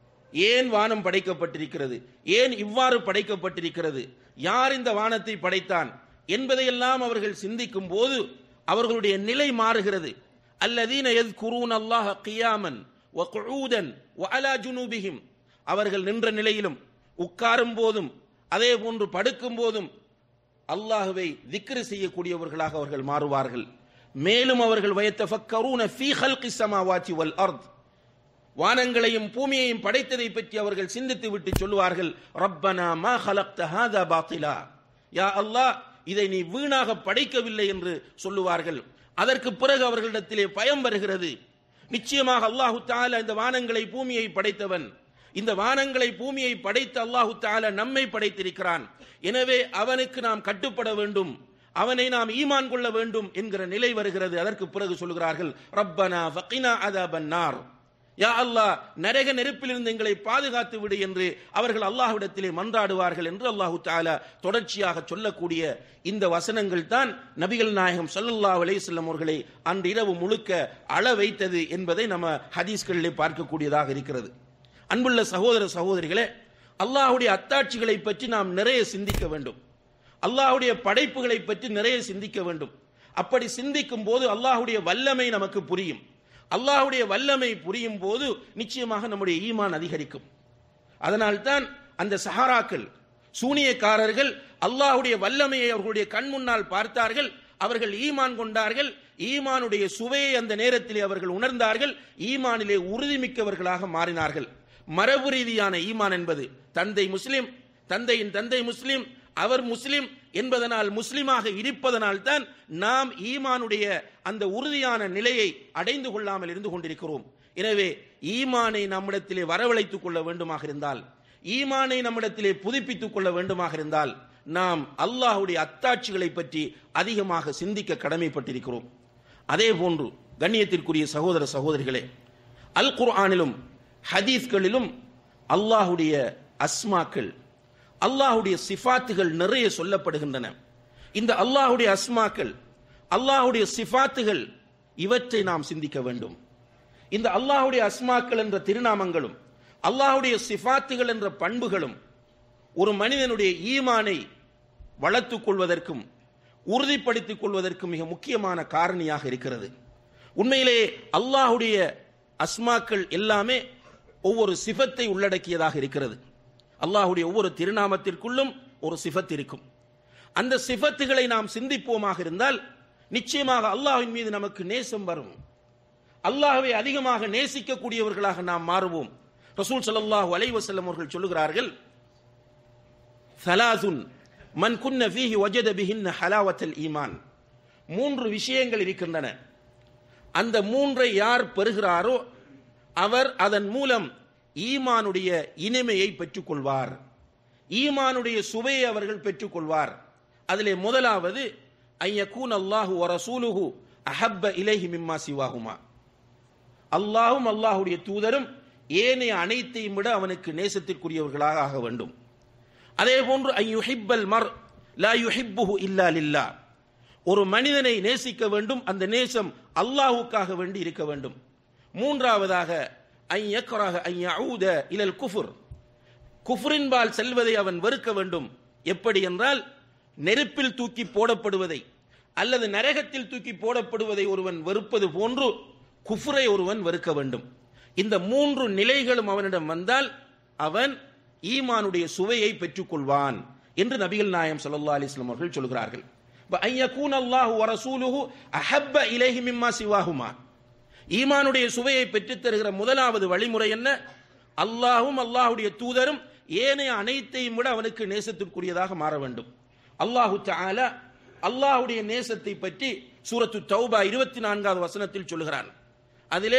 ஏன் வானம் படைக்கப்பட்டிருக்கிறது ஏன் இவ்வாறு படைக்கப்பட்டிருக்கிறது யார் இந்த வானத்தை படைத்தான் என்பதையெல்லாம் அவர்கள் சிந்திக்கும் போது அவர்களுடைய நிலை மாறுகிறது அல்லதீன யذ்குரூன அல்லாஹ கியாமன் வகுஊதன் வஅலா ஜுனூபிஹிம் அவர்கள் நின்ற நிலையிலும் உட்காரும் போதும் அதே போன்று படுக்கும் போதும் அல்லாஹுவை திக்ரு செய்யக்கூடியவர்களாக அவர்கள் மாறுவார்கள் மேலும் அவர்கள் வயத்தஃபக்கரூன ஃபீ ஹல்கி ஸமாவாத்தி வல் அர்த் வானங்களையும் பூமியையும் படைத்ததை பற்றி அவர்கள் சிந்தித்து விட்டு சொல்லுவார்கள் ரப்பனா மா ஹலக்த ஹாதா பாத்திலா யா அல்லாஹ் இதை நீ வீணாக படைக்கவில்லை என்று சொல்லுவார்கள் அதற்கு பிறகு அவர்களிடத்திலே பயம் வருகிறது நிச்சயமாக அல்லாஹு தாலா இந்த வானங்களை பூமியை படைத்தவன் இந்த வானங்களை பூமியை படைத்த அல்லாஹு தாலா நம்மை படைத்திருக்கிறான் எனவே அவனுக்கு நாம் கட்டுப்பட வேண்டும் அவனை நாம் ஈமான் கொள்ள வேண்டும் என்கிற நிலை வருகிறது அதற்கு பிறகு சொல்கிறார்கள் ரப்பனா ஃபகினா அதாபன் நார் யா அல்லாஹ் நரக நெருப்பிலிருந்து எங்களை பாதுகாத்து விடு என்று அவர்கள் அல்லாஹ்விடத்திலே மன்றாடுவார்கள் என்று அல்லாஹு தாலா தொடர்ச்சியாக சொல்லக்கூடிய இந்த வசனங்கள் தான் நபிகள் நாயகம் ஸல்லல்லாஹு அலைஹி வஸல்லம் அவர்களை அன்று இரவு முழுக்க அள வைத்தது என்பதை நம்ம ஹதீஸ்களிலே பார்க்கக்கூடியதாக இருக்கிறது அன்புள்ள சகோதர சகோதரிகளே அல்லாஹ்வுடைய அத்தாட்சிகளை பற்றி நாம் நிறைய சிந்திக்க வேண்டும் அல்லாஹ்வுடைய படைப்புகளை பற்றி நிறைய சிந்திக்க வேண்டும் அப்படி சிந்திக்கும் போது அல்லாஹ்வுடைய வல்லமை நமக்கு புரியும் அல்லாஹ்வுடைய வல்லமை புரியும் போது நிச்சயமாக நம்முடைய ஈமான் அதிகரிக்கும் அதனால்தான் அந்த சஹாராக்கள் சூனியக்காரர்கள் அல்லாஹ்வுடைய வல்லமையை அவர்களுடைய கண் முன்னால் பார்த்தார்கள் அவர்கள் ஈமான் கொண்டார்கள் ஈமானுடைய சுவையை அந்த நேரத்திலே அவர்கள் உணர்ந்தார்கள் ஈமானிலே உறுதிமிக்கவர்களாக மாறினார்கள் மரபு ரீதியான ஈமான் என்பது தந்தை முஸ்லிம் தந்தையின் தந்தை முஸ்லிம் அவர் முஸ்லிம் என்பதனால் முஸ்லிமாக இருப்பதனால் தான் நாம் ஈமானுடைய அந்த உறுதியான நிலையை அடைந்து கொள்ளாமல் இருந்து கொண்டிருக்கிறோம் எனவே ஈமானை நம்மிடத்திலே வரவழைத்துக் கொள்ள வேண்டுமாக இருந்தால் ஈமானை நம்மிடத்திலே புதுப்பித்துக் கொள்ள வேண்டுமாக இருந்தால் நாம் அல்லாஹ்வுடைய அத்தாட்சிகளை பற்றி அதிகமாக சிந்திக்க கடமைப்பட்டிருக்கிறோம் அதே போன்று கண்ணியத்திற்குரிய சகோதர சகோதரிகளே அல் குர்ஆனிலும் ஹதீஸ்களிலும் அல்லாஹ்வுடைய அஸ்மாக்கள் அல்லாஹ்வுடைய சிஃபாத்துகள் நிறைய சொல்லப்படுகின்றன இந்த அல்லாஹ்வுடைய அஸ்மாக்கள் அல்லாஹ்வுடைய சிஃபாத்துகள் இவற்றை நாம் சிந்திக்க வேண்டும் இந்த அல்லாஹ்வுடைய அஸ்மாக்கள் என்ற திருநாமங்களும் அல்லாஹ்வுடைய சிஃபாத்துகள் என்ற பண்புகளும் ஒரு மனிதனுடைய ஈமானை வளர்த்துக் கொள்வதற்கும் உறுதிப்படுத்திக் கொள்வதற்கும் மிக முக்கியமான காரணியாக இருக்கிறது உண்மையிலே அல்லாஹ்வுடைய அஸ்மாக்கள் எல்லாமே ஒவ்வொரு சிஃபத்தை உள்ளடக்கியதாக இருக்கிறது அல்லாஹ்வுடைய ஒவ்வொரு திருநாமத்திற்குள்ளும் ஒரு சிஃபத் இருக்கும் அந்த சிஃபத்துகளை நாம் சிந்திப்போமாக இருந்தால் நிச்சயமாக அல்லாஹ்வின் மீது நமக்கு நேசம் வரும் அல்லாஹ்வை அதிகமாக நேசிக்கக்கூடியவர்களாக நாம் மாறுவோம் ரசூல் ஸல்லல்லாஹு அலைஹி வஸல்லம் அவர்கள் சொல்லுகிறார்கள் சலாசுன் மன் குன்ன ஃபீஹி வஜத பிஹின்ன ஹலாவத்தல் ஈமான் மூன்று விஷயங்கள் இருக்கின்றன அந்த மூன்றை யார் பெறுகிறாரோ அவர் அதன் மூலம் ஈமானுடைய இனிமையை பெற்றுக்கொள்வார் ஈமானுடைய சுவையை அவர்கள் பெற்றுக்கொள்வார் அதிலே முதலாவது ஐயக்கூன் அல்லாஹு வரசூலுஹு அஹப்ப இலைஹி மிம்மா சிவாகுமா அல்லாஹும் அல்லாஹுடைய தூதரும் ஏனைய அனைத்தையும் விட அவனுக்கு நேசத்திற்குரியவர்களாக ஆக வேண்டும் அதே போன்று ஐயுஹிப்பல் மர் லா யுஹிப்புஹு இல்லா லில்லா ஒரு மனிதனை நேசிக்க வேண்டும் அந்த நேசம் அல்லாஹுக்காக வேண்டி இருக்க வேண்டும் மூன்றாவதாக ஐயக்கராக ஐயஊத இலல் குஃபுர் குஃபுரின்பால் செல்வதை அவன் வெறுக்க வேண்டும் எப்படி என்றால் நெருப்பில் தூக்கி போடப்படுவதை அல்லது நரகத்தில் தூக்கி போடப்படுவதை ஒருவன் வெறுப்பது போன்று குஃபுரை ஒருவன் வெறுக்க வேண்டும் இந்த மூன்று நிலைகளும் அவனிடம் வந்தால் அவன் ஈமானுடைய சுவையை பெற்றுக்கொள்வான் என்று நபிகள் நாயம் ஸல்லல்லாஹு அலைஹி வஸல்லம் அவர்கள் சொல்கிறார்கள் ஐயக்கூன் அல்லாஹு வரசூலுஹு அஹப்ப இலைஹி மிம்மா சிவாஹுமா ஈமானுடைய சுவையை பெற்றுத் தருகிற முதலாவது வழிமுறை என்ன அல்லாஹும் அல்லாஹுடைய தூதரும் ஏனைய அனைத்தையும் விட அவனுக்கு நேசத்திற்குரியதாக மாற வேண்டும் அல்லாஹு தஆலா அல்லாஹுடைய நேசத்தை பற்றி சூரத்து தௌபா இருபத்தி நான்காவது வசனத்தில் சொல்லுகிறான் அதிலே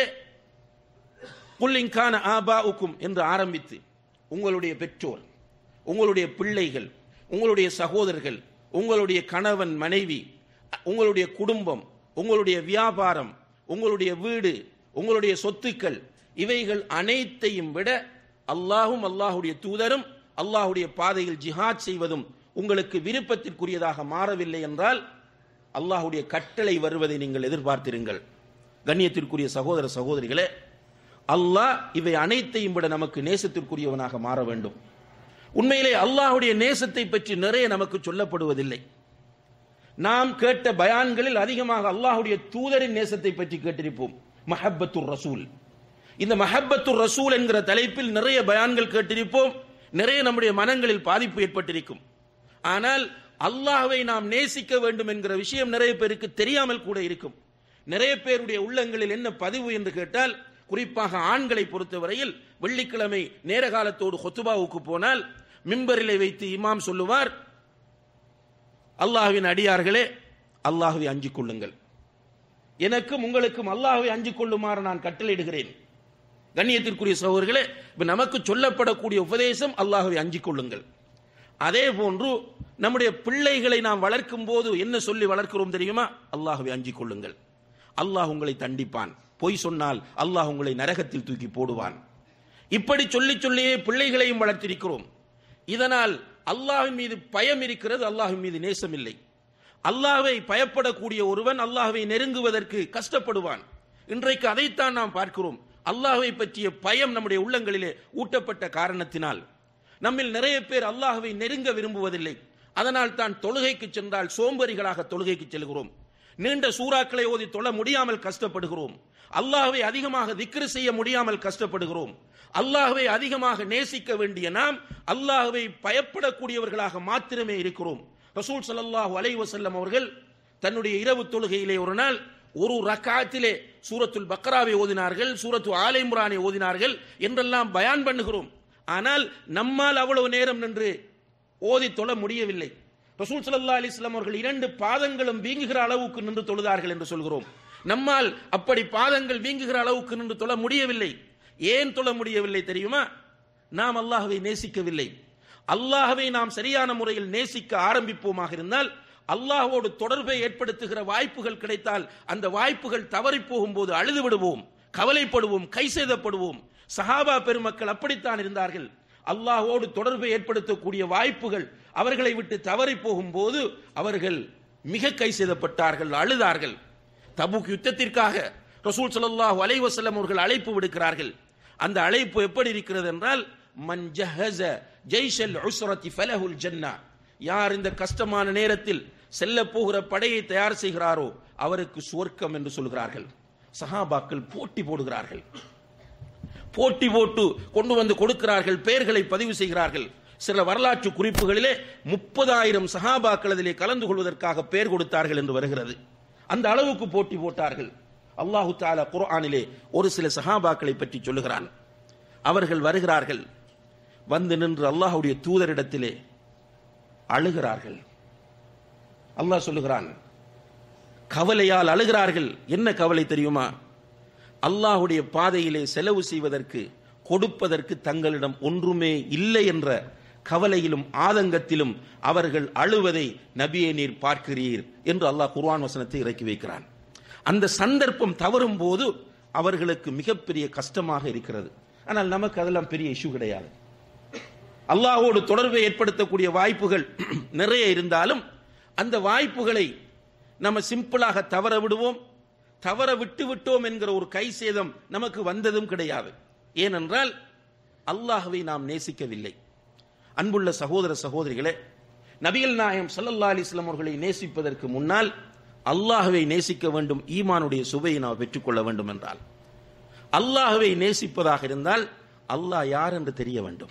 புல்லிங்கான ஆபாவுக்கும் என்று ஆரம்பித்து உங்களுடைய பெற்றோர் உங்களுடைய பிள்ளைகள் உங்களுடைய சகோதரர்கள் உங்களுடைய கணவன் மனைவி உங்களுடைய குடும்பம் உங்களுடைய வியாபாரம் உங்களுடைய வீடு உங்களுடைய சொத்துக்கள் இவைகள் அனைத்தையும் விட அல்லாஹும் அல்லாஹுடைய தூதரும் அல்லாஹுடைய பாதையில் ஜிஹாத் செய்வதும் உங்களுக்கு விருப்பத்திற்குரியதாக மாறவில்லை என்றால் அல்லாஹ்வுடைய கட்டளை வருவதை நீங்கள் எதிர்பார்த்திருங்கள் கண்ணியத்திற்குரிய சகோதர சகோதரிகளே அல்லாஹ் இவை அனைத்தையும் விட நமக்கு நேசத்திற்குரியவனாக மாற வேண்டும் உண்மையிலே அல்லாஹ்வுடைய நேசத்தை பற்றி நிறைய நமக்கு சொல்லப்படுவதில்லை நாம் கேட்ட பயான்களில் அதிகமாக அல்லாஹ்வுடைய தூதரின் நேசத்தை பற்றி கேட்டிருப்போம் மஹப்பத்துர் ரசூல் இந்த மஹப்பத்துர் ரசூல் என்கிற தலைப்பில் நிறைய பயான்கள் கேட்டிருப்போம் நிறைய நம்முடைய மனங்களில் பாதிப்பு ஏற்பட்டிருக்கும் ஆனால் அல்லாஹ்வை நாம் நேசிக்க வேண்டும் என்கிற விஷயம் நிறைய பேருக்கு தெரியாமல் கூட இருக்கும் நிறைய பேருடைய உள்ளங்களில் என்ன பதிவு என்று கேட்டால் குறிப்பாக ஆண்களை பொறுத்தவரையில் வெள்ளிக்கிழமை நேர காலத்தோடு ஹொத்துபாவுக்கு போனால் மிம்பரிலே வைத்து இமாம் சொல்லுவார் அல்லாஹ்வின் அடியார்களே அல்லாஹ்வை அஞ்சிக் கொள்ளுங்கள் எனக்கும் உங்களுக்கும் அல்லாஹ்வை அஞ்சிக் கொள்ளுமாறு நான் கட்டளையிடுகிறேன் கண்ணியத்திற்குரிய சகோதரர்களே இப்ப நமக்கு சொல்லப்படக்கூடிய உபதேசம் அல்லாஹ்வை அஞ்சிக் கொள்ளுங்கள் அதே போன்று நம்முடைய பிள்ளைகளை நாம் வளர்க்கும் போது என்ன சொல்லி வளர்க்கிறோம் தெரியுமா அல்லாஹ்வை அஞ்சிக் கொள்ளுங்கள் அல்லாஹ் உங்களை தண்டிப்பான் பொய் சொன்னால் அல்லாஹ் உங்களை நரகத்தில் தூக்கி போடுவான் இப்படி சொல்லி சொல்லியே பிள்ளைகளையும் வளர்த்திருக்கிறோம் இதனால் அல்லாஹ்வின் மீது பயம் இருக்கிறது அல்லாஹ்வின் மீது நேசம் இல்லை அல்லாஹ்வை பயப்படக்கூடிய ஒருவன் அல்லாஹ்வை நெருங்குவதற்கு கஷ்டப்படுவான் இன்றைக்கு அதைத்தான் நாம் பார்க்கிறோம் அல்லாஹ்வை பற்றிய பயம் நம்முடைய உள்ளங்களிலே ஊட்டப்பட்ட காரணத்தினால் நம்மில் நிறைய பேர் அல்லாஹ்வை நெருங்க விரும்புவதில்லை அதனால் தான் தொழுகைக்கு சென்றால் சோம்பரிகளாக தொழுகைக்கு செல்கிறோம் நீண்ட சூறாக்களை ஓதி தொழ முடியாமல் கஷ்டப்படுகிறோம் அல்லாஹ்வை அதிகமாக திக்ரு செய்ய முடியாமல் கஷ்டப்படுகிறோம் அல்லாஹ்வை அதிகமாக நேசிக்க வேண்டிய நாம் அல்லாஹ்வை பயப்படக்கூடியவர்களாக மாத்திரமே இருக்கிறோம் ரசூல் ஸல்லல்லாஹு அலைஹி வஸல்லம் அவர்கள் தன்னுடைய இரவு தொழுகையிலே ஒரு நாள் ஒரு ரக்காத்திலே சூரத்துல் பக்ராவை ஓதினார்கள் சூரத்து ஆலை இம்ரானை ஓதினார்கள் என்றெல்லாம் பயான் பண்ணுகிறோம் ஆனால் நம்மால் அவ்வளவு நேரம் நின்று ஓதி தொழ முடியவில்லை ரசூல் ஸல்லல்லாஹு அலைஹி வஸல்லம் அவர்கள் இரண்டு பாதங்களும் வீங்குகிற அளவுக்கு நின்று தொழுதார்கள் என்று சொல்கிறோம் நம்மால் அப்படி பாதங்கள் வீங்குகிற அளவுக்கு நின்று தொழ முடியவில்லை ஏன் தொழ முடியவில்லை தெரியுமா நாம் அல்லாஹ்வை நேசிக்கவில்லை அல்லாஹ்வை நாம் சரியான முறையில் நேசிக்க ஆரம்பிப்போமாக இருந்தால் அல்லாஹ்வோடு தொடர்பை ஏற்படுத்துகிற வாய்ப்புகள் கிடைத்தால் அந்த வாய்ப்புகள் தவறி போகும்போது அழுது விடுவோம் கவலைப்படுவோம் கை செய்தப்படுவோம் சஹாபா பெருமக்கள் அப்படித்தான் இருந்தார்கள் அல்லாஹ்வோடு தொடர்பை ஏற்படுத்தக்கூடிய வாய்ப்புகள் அவர்களை விட்டு தவறி போகும்போது அவர்கள் மிக கை செய்தப்பட்டார்கள் அழுதார்கள் தபுக் யுத்தத்திற்காக ரசூல் ஸல்லல்லாஹு அலைஹி வஸல்லம் அவர்கள் அழைப்பு விடுக்கிறார்கள் அந்த அழைப்பு எப்படி இருக்கிறது என்றால் மன் ஜஹஸ ஜெய்ஷல் உஸ்ரதி ஃபலஹுல் ஜன்னா யார் இந்த கஷ்டமான நேரத்தில் செல்ல போகிற படையை தயார் செய்கிறாரோ அவருக்கு சுவர்க்கம் என்று சொல்கிறார்கள் சஹாபாக்கள் போட்டி போடுகிறார்கள் போட்டி போட்டு கொண்டு வந்து கொடுக்கிறார்கள் பெயர்களை பதிவு செய்கிறார்கள் சில வரலாற்று குறிப்புகளிலே முப்பதாயிரம் சஹாபாக்கள் அதிலே கலந்து கொள்வதற்காக பெயர் கொடுத்தார்கள் என்று வருகிறது அந்த அளவுக்கு போட்டி போட்டார்கள் அல்லாஹு தாலா குர்ஆனிலே ஒரு சில சஹாபாக்களை பற்றி சொல்லுகிறான் அவர்கள் வருகிறார்கள் வந்து நின்று அல்லாஹ்வுடைய தூதரிடத்திலே அழுகிறார்கள் அல்லாஹ் சொல்லுகிறான் கவலையால் அழுகிறார்கள் என்ன கவலை தெரியுமா அல்லாஹ்வுடைய பாதையிலே செலவு செய்வதற்கு கொடுப்பதற்கு தங்களிடம் ஒன்றுமே இல்லை என்ற கவலையிலும் ஆதங்கத்திலும் அவர்கள் அழுவதை நபியை நீர் பார்க்கிறீர் என்று அல்லாஹ் குர்ஆன் வசனத்தை இறக்கி வைக்கிறான் அந்த சந்தர்ப்பம் தவறும் போது அவர்களுக்கு மிகப்பெரிய கஷ்டமாக இருக்கிறது ஆனால் நமக்கு அதெல்லாம் பெரிய இஷ்யூ கிடையாது அல்லாஹ்வோடு தொடர்பை ஏற்படுத்தக்கூடிய வாய்ப்புகள் நிறைய இருந்தாலும் அந்த வாய்ப்புகளை நம்ம சிம்பிளாக தவற விடுவோம் தவற விட்டு விட்டோம் என்கிற ஒரு கை சேதம் நமக்கு வந்ததும் கிடையாது ஏனென்றால் அல்லாஹ்வை நாம் நேசிக்கவில்லை அன்புள்ள சகோதர சகோதரிகளே நபிகள் நாயம் ஸல்லல்லாஹு அலைஹி வஸல்லம் அவர்களை நேசிப்பதற்கு முன்னால் அல்லாஹ்வை நேசிக்க வேண்டும் ஈமானுடைய சுவையை நாம் பெற்றுக்கொள்ள வேண்டும் என்றால் அல்லாஹ்வை நேசிப்பதாக இருந்தால் அல்லாஹ் யார் என்று தெரிய வேண்டும்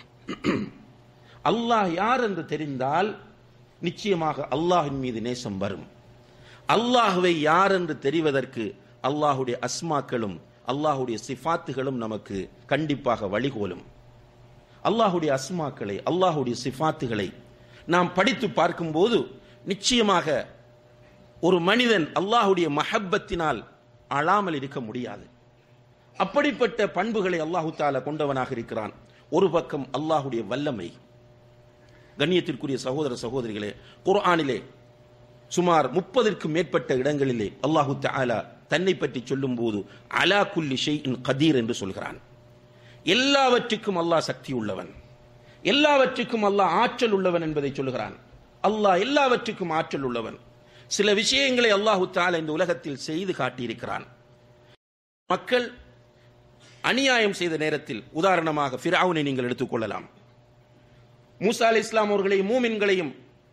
அல்லாஹ் யார் என்று தெரிந்தால் நிச்சயமாக அல்லாஹின் மீது நேசம் வரும் அல்லாஹ்வை யார் என்று தெரிவதற்கு அல்லாஹுடைய அஸ்மாக்களும் அல்லாஹுடைய சிஃபாத்துகளும் நமக்கு கண்டிப்பாக வழிகோலும் அல்லாஹுடைய அஸ்மாக்களை அல்லாஹுடைய சிஃபாத்துகளை நாம் படித்து பார்க்கும்போது நிச்சயமாக ஒரு மனிதன் அல்லாஹுடைய மஹப்பத்தினால் அழாமல் இருக்க முடியாது அப்படிப்பட்ட பண்புகளை அல்லாஹு தாலா கொண்டவனாக இருக்கிறான் ஒரு பக்கம் அல்லாஹுடைய வல்லமை கண்ணியத்திற்குரிய சகோதர சகோதரிகளே குர்ஆனிலே சுமார் முப்பதற்கும் மேற்பட்ட இடங்களிலே அல்லாஹு தஆலா தன்னை பற்றி சொல்லும் போது அலா குல்லி ஷைஇன் கதீர் என்று சொல்கிறான் எல்லாவற்றுக்கும் அல்லாஹ் சக்தி உள்ளவன் எல்லாவற்றுக்கும் அல்லாஹ் ஆற்றல் உள்ளவன் என்பதை சொல்கிறான் அல்லாஹ் எல்லாவற்றுக்கும் ஆற்றல் உள்ளவன் சில விஷயங்களை அல்லாஹு தாலா இந்த உலகத்தில் செய்து காட்டியிருக்கிறான் மக்கள் அநியாயம் செய்த நேரத்தில் உதாரணமாக ஃபிரௌனை நீங்கள் எடுத்துக்கொள்ளலாம் மூசா அலி இஸ்லாம் அவர்களையும் மூமின்களையும்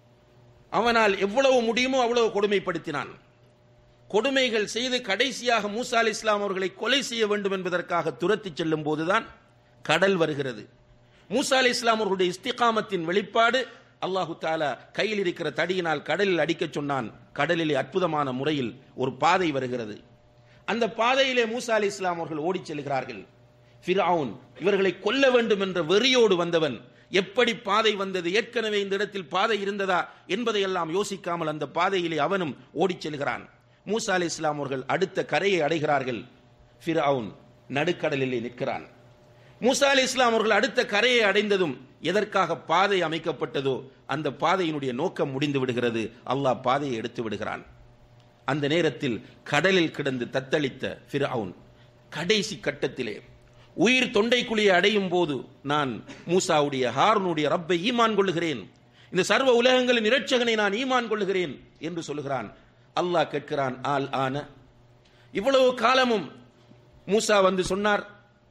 அவனால் எவ்வளவு முடியுமோ அவ்வளவு கொடுமைப்படுத்தினான் கொடுமைகள் செய்து கடைசியாக மூசா அலி இஸ்லாம் அவர்களை கொலை செய்ய வேண்டும் என்பதற்காக துரத்தி செல்லும் போதுதான் கடல் வருகிறது மூசா அலி இஸ்லாம் அவர்களுடைய இஸ்திகாமத்தின் வெளிப்பாடு அல்லாஹு தாலா கையில் இருக்கிற தடியினால் கடலில் அடிக்கச் சொன்னான் கடலிலே அற்புதமான முறையில் ஒரு பாதை வருகிறது அந்த பாதையிலே மூசா அலி இஸ்லாம் அவர்கள் ஓடிச் செல்கிறார்கள் ஃபிரவுன் இவர்களை கொல்ல வேண்டும் என்ற வெறியோடு வந்தவன் எப்படி பாதை வந்தது ஏற்கனவே இந்த இடத்தில் பாதை இருந்ததா என்பதையெல்லாம் யோசிக்காமல் அந்த பாதையிலே அவனும் ஓடிச் செல்கிறான் மூசா அலி இஸ்லாம் அவர்கள் அடுத்த கரையை அடைகிறார்கள் ஃபிரவுன் நடுக்கடலிலே நிற்கிறான் மூசா அலி இஸ்லாம் அவர்கள் அடுத்த கரையை அடைந்ததும் எதற்காக பாதை அமைக்கப்பட்டதோ அந்த பாதையினுடைய நோக்கம் முடிந்து விடுகிறது அல்லாஹ் பாதையை எடுத்து விடுகிறான் அந்த நேரத்தில் கடலில் கிடந்து தத்தளித்த ஃபிரவுன் கடைசி கட்டத்திலே உயிர் தொண்டைக்குழியை அடையும் போது நான் மூசாவுடைய ஹாரனுடைய ரப்பை ஈமான் கொள்ளுகிறேன் இந்த சர்வ உலகங்களின் இரட்சகனை நான் ஈமான் கொள்ளுகிறேன் என்று சொல்லுகிறான் அல்லாஹ் கேட்கிறான் ஆல் ஆன இவ்வளவு காலமும் மூசா வந்து சொன்னார்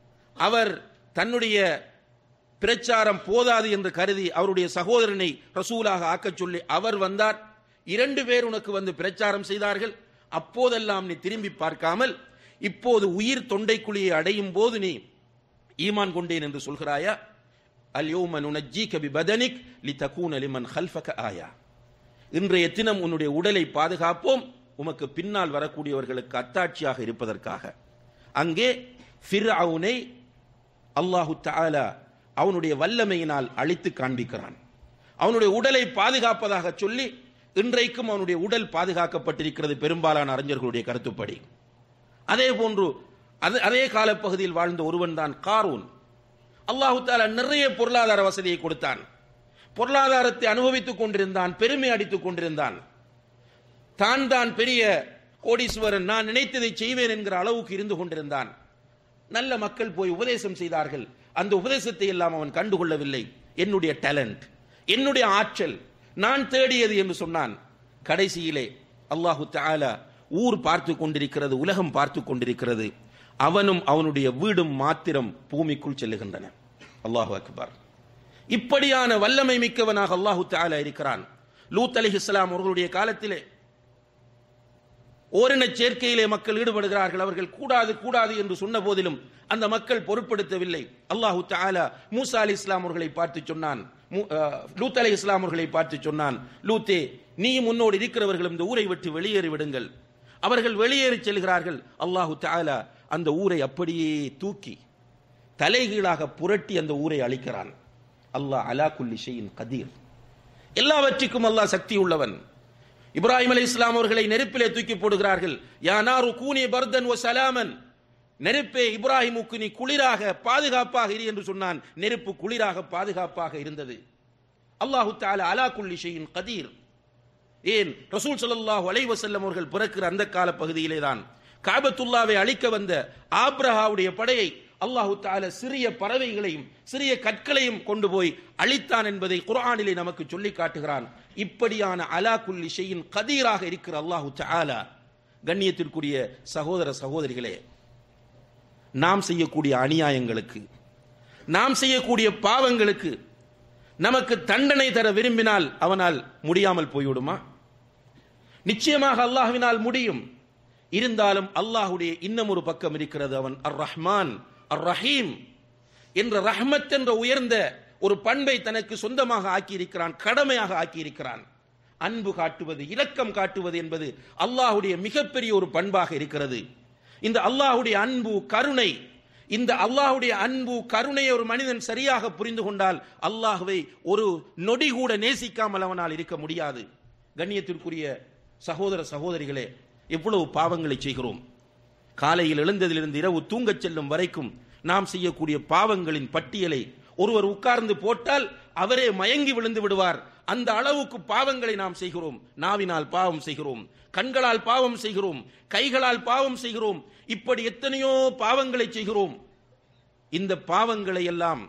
அவர் தன்னுடைய பிரச்சாரம் போதாது என்று கருதி அவருடைய சகோதரனை ரசூலாக ஆக்கச் சொல்லி அவர் வந்தார் இரண்டு பேர் உனக்கு வந்து பிரச்சாரம் செய்தார்கள் அப்போதெல்லாம் நீ திரும்பி பார்க்காமல் இப்போது உயிர் தொண்டைக்குழியை அடையும் போது நீ ஈமான் கொண்டேன் என்று சொல்கிறாயா அல் யோமன் உனஜீக பி பதனிக் லி தகூன லிமன் ஹல்ஃபக ஆயா இன்றைய தினம் உன்னுடைய உடலை பாதுகாப்போம் உமக்கு பின்னால் வரக்கூடியவர்களுக்கு அத்தாட்சியாக இருப்பதற்காக அங்கே ஃபிர்அவுனை அல்லாஹு தஆலா அவனுடைய வல்லமையினால் அழித்து காண்பிக்கிறான் அவனுடைய உடலை பாதுகாப்பதாக சொல்லி இன்றைக்கும் அவனுடைய உடல் பாதுகாக்கப்பட்டிருக்கிறது பெரும்பாலான அறிஞர்களுடைய கருத்துப்படி அதே போன்று அது அதே காலப்பகுதியில் வாழ்ந்த ஒருவன் தான் காரூன் அல்லாஹு தாலா நிறைய பொருளாதார வசதியை கொடுத்தான் பொருளாதாரத்தை அனுபவித்துக் கொண்டிருந்தான் பெருமை அடித்துக் கொண்டிருந்தான் தான் தான் பெரிய கோடீஸ்வரன் நான் நினைத்ததை செய்வேன் என்கிற அளவுக்கு இருந்து கொண்டிருந்தான் நல்ல மக்கள் போய் உபதேசம் செய்தார்கள் அந்த உபதேசத்தை எல்லாம் அவன் கண்டுகொள்ளவில்லை என்னுடைய டேலண்ட் என்னுடைய ஆற்றல் நான் தேடியது என்று சொன்னான் கடைசியிலே அல்லாஹு தஆலா ஊர் பார்த்து கொண்டிருக்கிறது உலகம் பார்த்து கொண்டிருக்கிறது அவனும் அவனுடைய வீடும் மாத்திரம் பூமிக்குள் செல்லுகின்றன அல்லாஹு அக்பர் இப்படியான வல்லமை மிக்கவனாக அல்லாஹு தஆலா இருக்கிறான் லூத் அலைஹிஸ்ஸலாம் அவர்களுடைய காலத்திலே ஓரின சேர்க்கையிலே மக்கள் ஈடுபடுகிறார்கள் அவர்கள் கூடாது கூடாது என்று சொன்ன போதிலும் அந்த மக்கள் பொருட்படுத்தவில்லை அல்லாஹு தஆலா மூசா அலி இஸ்லாம் அவர்களை பார்த்து சொன்னான் மூ- அஹ், லூத் அலி இஸ்லாம் அவர்களை பார்த்து சொன்னான் லூத்தே நீயும் உன்னோடு இருக்கிறவர்களும் இந்த ஊரை விட்டு வெளியேறி விடுங்கள் அவர்கள் வெளியேறி செல்கிறார்கள் அல்லாஹு தஆலா அந்த ஊரை அப்படியே தூக்கி தலைகீழாக புரட்டி அந்த ஊரை அழிக்கிறான் அல்லாஹ் அலா குல்லி ஷைஇன் கதீர் எல்லாவற்றிற்கும் அல்லாஹ் சக்தி உள்ளவன் இப்ராஹிம் அலை இஸ்லாம் அவர்களை நெருப்பிலே தூக்கி போடுகிறார்கள் யானாரு கூனி பர்தன் ஒ சலாமன் நெருப்பே இப்ராஹிமுக்கு நீ குளிராக பாதுகாப்பாக இரு என்று சொன்னான் நெருப்பு குளிராக பாதுகாப்பாக இருந்தது அல்லாஹு தஆலா அலா குல்லி ஷைஇன் கதீர் ஏன் ரசூல் ஸல்லல்லாஹு அலைஹி வஸல்லம் அவர்கள் பிறக்கிற அந்த கால பகுதியிலே தான் காபத்துல்லாவை அழிக்க வந்த ஆப்ரஹாவுடைய படையை அல்லாஹு தஆலா சிறிய பறவைகளையும் சிறிய கற்களையும் கொண்டு போய் அழித்தான் என்பதை குர்ஆனிலே நமக்கு சொல்லி காட்டுகிறான் இப்படியான அலா குல்லி ஷையின் கதீராக இருக்கிற அல்லாஹு தஆலா கண்ணியத்திற்குரிய சகோதர சகோதரிகளே நாம் செய்யக்கூடிய அநியாயங்களுக்கு நாம் செய்யக்கூடிய பாவங்களுக்கு நமக்கு தண்டனை தர விரும்பினால் அவனால் முடியாமல் போய்விடுமா நிச்சயமாக அல்லாஹ்வினால் முடியும் இருந்தாலும் அல்லாஹ்வுடைய இன்னும் ஒரு பக்கம் இருக்கிறது அவன் அர் ரஹ்மான் அர் ரஹீம் என்ற ரஹ்மத் என்ற உயர்ந்த ஒரு பண்பை தனக்கு சொந்தமாக ஆக்கியிருக்கிறான் கடமையாக ஆக்கியிருக்கிறான் அன்பு காட்டுவது இரக்கம் காட்டுவது என்பது அல்லாஹ்வுடைய மிகப்பெரிய ஒரு பண்பாக இருக்கிறது இந்த அல்லாஹ்வுடைய அன்பு கருணை இந்த அல்லாஹ்வுடைய அன்பு கருணையை ஒரு மனிதன் சரியாக புரிந்து கொண்டால் அல்லாஹ்வை ஒரு நொடி கூட நேசிக்காமல் அவனால் இருக்க முடியாது கண்ணியத்திற்குரிய சகோதர சகோதரிகளே எவ்வளவு பாவங்களை செய்கிறோம் காலையில் எழுந்ததிலிருந்து இரவு தூங்கச் செல்லும் வரைக்கும் நாம் செய்யக்கூடிய பாவங்களின் பட்டியலை ஒருவர் உட்கார்ந்து போட்டால் அவரே மயங்கி விழுந்து விடுவார் அந்த அளவுக்கு பாவங்களை நாம் செய்கிறோம் நாவினால் பாவம் செய்கிறோம் கண்களால் பாவம் செய்கிறோம் கைகளால் பாவம் செய்கிறோம் இப்படி எத்தனையோ பாவங்களை செய்கிறோம் இந்த பாவங்களை எல்லாம்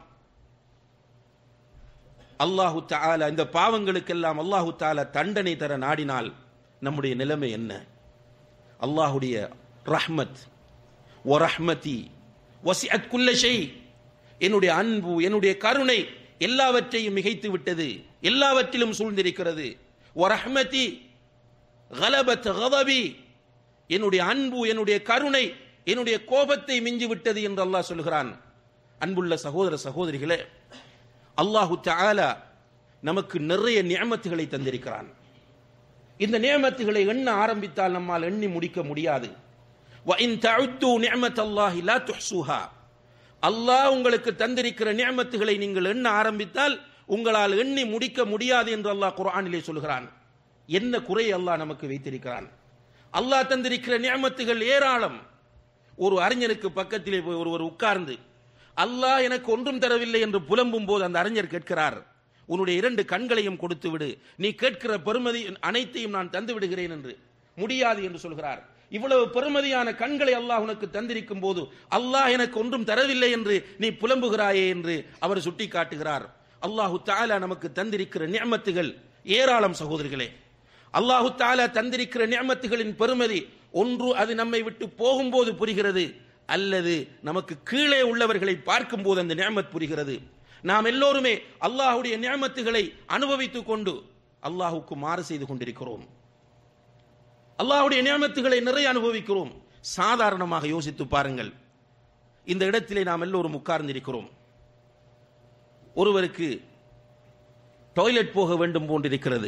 அல்லாஹு தஆலா இந்த பாவங்களுக்கெல்லாம் அல்லாஹு தஆலா தண்டனை தர நாடினால் நம்முடைய நிலைமை என்ன அல்லாஹுடைய ரஹ்மத் ஒ ரஹ்மதி வசிஅத் குல்ல ஷை என்னுடைய அன்பு என்னுடைய கருணை எல்லாவற்றையும் மிகைத்து விட்டது எல்லாவற்றிலும் சூழ்ந்திருக்கிறது ஒ ரஹ்மதி கலபத் கதபி என்னுடைய அன்பு என்னுடைய கருணை என்னுடைய கோபத்தை மிஞ்சி விட்டது என்று அல்லாஹ் சொல்கிறான் அன்புள்ள சகோதர சகோதரிகளே அல்லாஹு தஆலா நமக்கு நிறைய நியமத்துகளை தந்திருக்கிறான் இந்த நியமத்துகளை எண்ண ஆரம்பித்தால் நம்மால் எண்ணி முடிக்க முடியாது وَإِن تَعُدُّوا نِعْمَةَ اللَّهِ لَا تُحْصُوهَا அல்லாஹ் உங்களுக்கு தந்திருக்கிற நியமத்துகளை நீங்கள் எண்ண ஆரம்பித்தால் உங்களால் எண்ணி முடிக்க முடியாது என்று அல்லாஹ் குர்ஆனிலே சொல்கிறான் என்ன குறை அல்லாஹ் நமக்கு வைத்திருக்கிறான் அல்லாஹ் தந்திருக்கிற நியமத்துகள் ஏராளம் ஒரு அறிஞருக்கு பக்கத்திலே போய் ஒருவர் உட்கார்ந்து அல்லாஹ் எனக்கு ஒன்றும் தரவில்லை என்று புலம்பும் போது அந்த அறிஞர் கேட்கிறார் உன்னுடைய இரண்டு கண்களையும் கொடுத்து விடு நீ கேட்கிற பெருமதி அனைத்தையும் நான் தந்து விடுகிறேன் என்று முடியாது என்று சொல்கிறார் இவ்வளவு பெருமதியான கண்களை அல்லாஹ் உனக்கு தந்திருக்கும் போது அல்லாஹ் எனக்கு ஒன்றும் தரவில்லை என்று நீ புலம்புகிறாயே என்று அவர் சுட்டி காட்டுகிறார் அல்லாஹு தாலா நமக்கு தந்திருக்கிற நியமத்துகள் ஏராளம் சகோதரிகளே அல்லாஹு தாலா தந்திருக்கிற நியமத்துகளின் பெருமதி ஒன்று அது நம்மை விட்டு போகும்போது புரிகிறது அல்லது நமக்கு கீழே உள்ளவர்களை பார்க்கும்போது அந்த நியமத் புரிகிறது நாம் எல்லோருமே அல்லாஹுடைய நியமத்துகளை அனுபவித்துக் கொண்டு அல்லாஹுக்கு மாறு செய்து கொண்டிருக்கிறோம் அல்லாஹ்வுடைய நியமத்துகளை நிறைய அனுபவிக்கிறோம் சாதாரணமாக யோசித்து பாருங்கள் இந்த இடத்திலே நாம் எல்லோரும் உட்கார்ந்திருக்கிறோம் ஒருவருக்கு டாய்லெட் போக வேண்டும் போன்றிருக்கிறது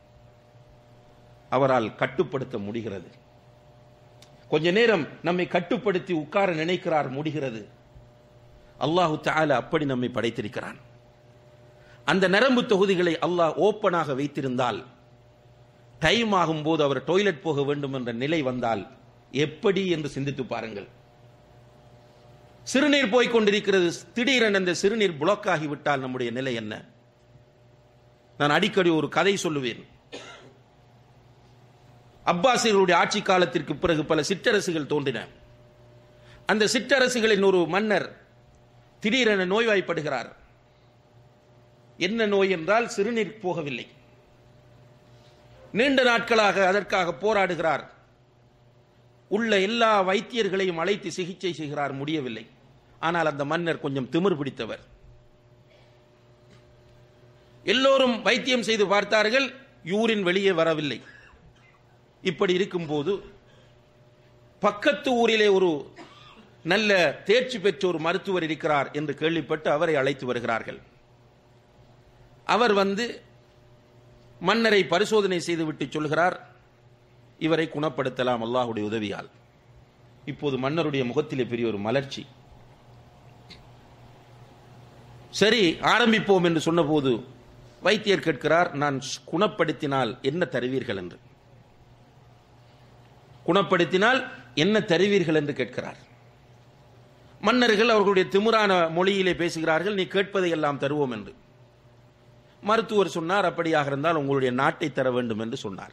அவரால் கட்டுப்படுத்த முடிகிறது கொஞ்ச நேரம் நம்மை கட்டுப்படுத்தி உட்கார நினைக்கிறார் முடிகிறது அல்லாஹு தஆலா அப்படி நம்மை படைத்திருக்கிறான் அந்த நரம்பு தொகுதிகளை அல்லாஹ் ஓப்பனாக வைத்திருந்தால் டைம் ஆகும்போது அவர் டாய்லெட் போக வேண்டும் என்ற நிலை வந்தால் எப்படி என்று சிந்தித்து பாருங்கள் சிறுநீர் போய் கொண்டிருக்கிறது திடீரென அந்த சிறுநீர் பிளாக் ஆகிவிட்டால் நம்முடைய நிலை என்ன நான் அடிக்கடி ஒரு கதை சொல்லுவேன் அப்பாசியர்களுடைய ஆட்சி காலத்திற்கு பிறகு பல சிற்றரசுகள் தோன்றின அந்த சிற்றரசுகளின் ஒரு மன்னர் திடீரென நோய்வாய்ப்படுகிறார் என்ன நோய் என்றால் சிறுநீர் போகவில்லை நீண்ட நாட்களாக அதற்காக போராடுகிறார் உள்ள எல்லா வைத்தியர்களையும் அழைத்து சிகிச்சை செய்கிறார் முடியவில்லை ஆனால் அந்த மன்னர் கொஞ்சம் திமிர் பிடித்தவர் எல்லோரும் வைத்தியம் செய்து பார்த்தார்கள் யூரின் வெளியே வரவில்லை இப்படி இருக்கும்போது பக்கத்து ஊரிலே ஒரு நல்ல தேர்ச்சி பெற்ற ஒரு மருத்துவர் இருக்கிறார் என்று கேள்விப்பட்டு அவரை அழைத்து வருகிறார்கள் அவர் வந்து மன்னரை பரிசோதனை செய்துவிட்டு சொல்கிறார் இவரை குணப்படுத்தலாம் அல்லாஹுடைய உதவியால் இப்போது மன்னருடைய முகத்திலே பெரிய ஒரு மலர்ச்சி சரி ஆரம்பிப்போம் என்று சொன்னபோது வைத்தியர் கேட்கிறார் நான் குணப்படுத்தினால் என்ன தருவீர்கள் என்று குணப்படுத்தினால் என்ன தருவீர்கள் என்று கேட்கிறார் மன்னர்கள் அவர்களுடைய திமுறான மொழியிலே பேசுகிறார்கள் நீ கேட்பதை எல்லாம் தருவோம் என்று மருத்துவர் சொன்னார் அப்படியாக இருந்தால் உங்களுடைய நாட்டை தர வேண்டும் என்று சொன்னார்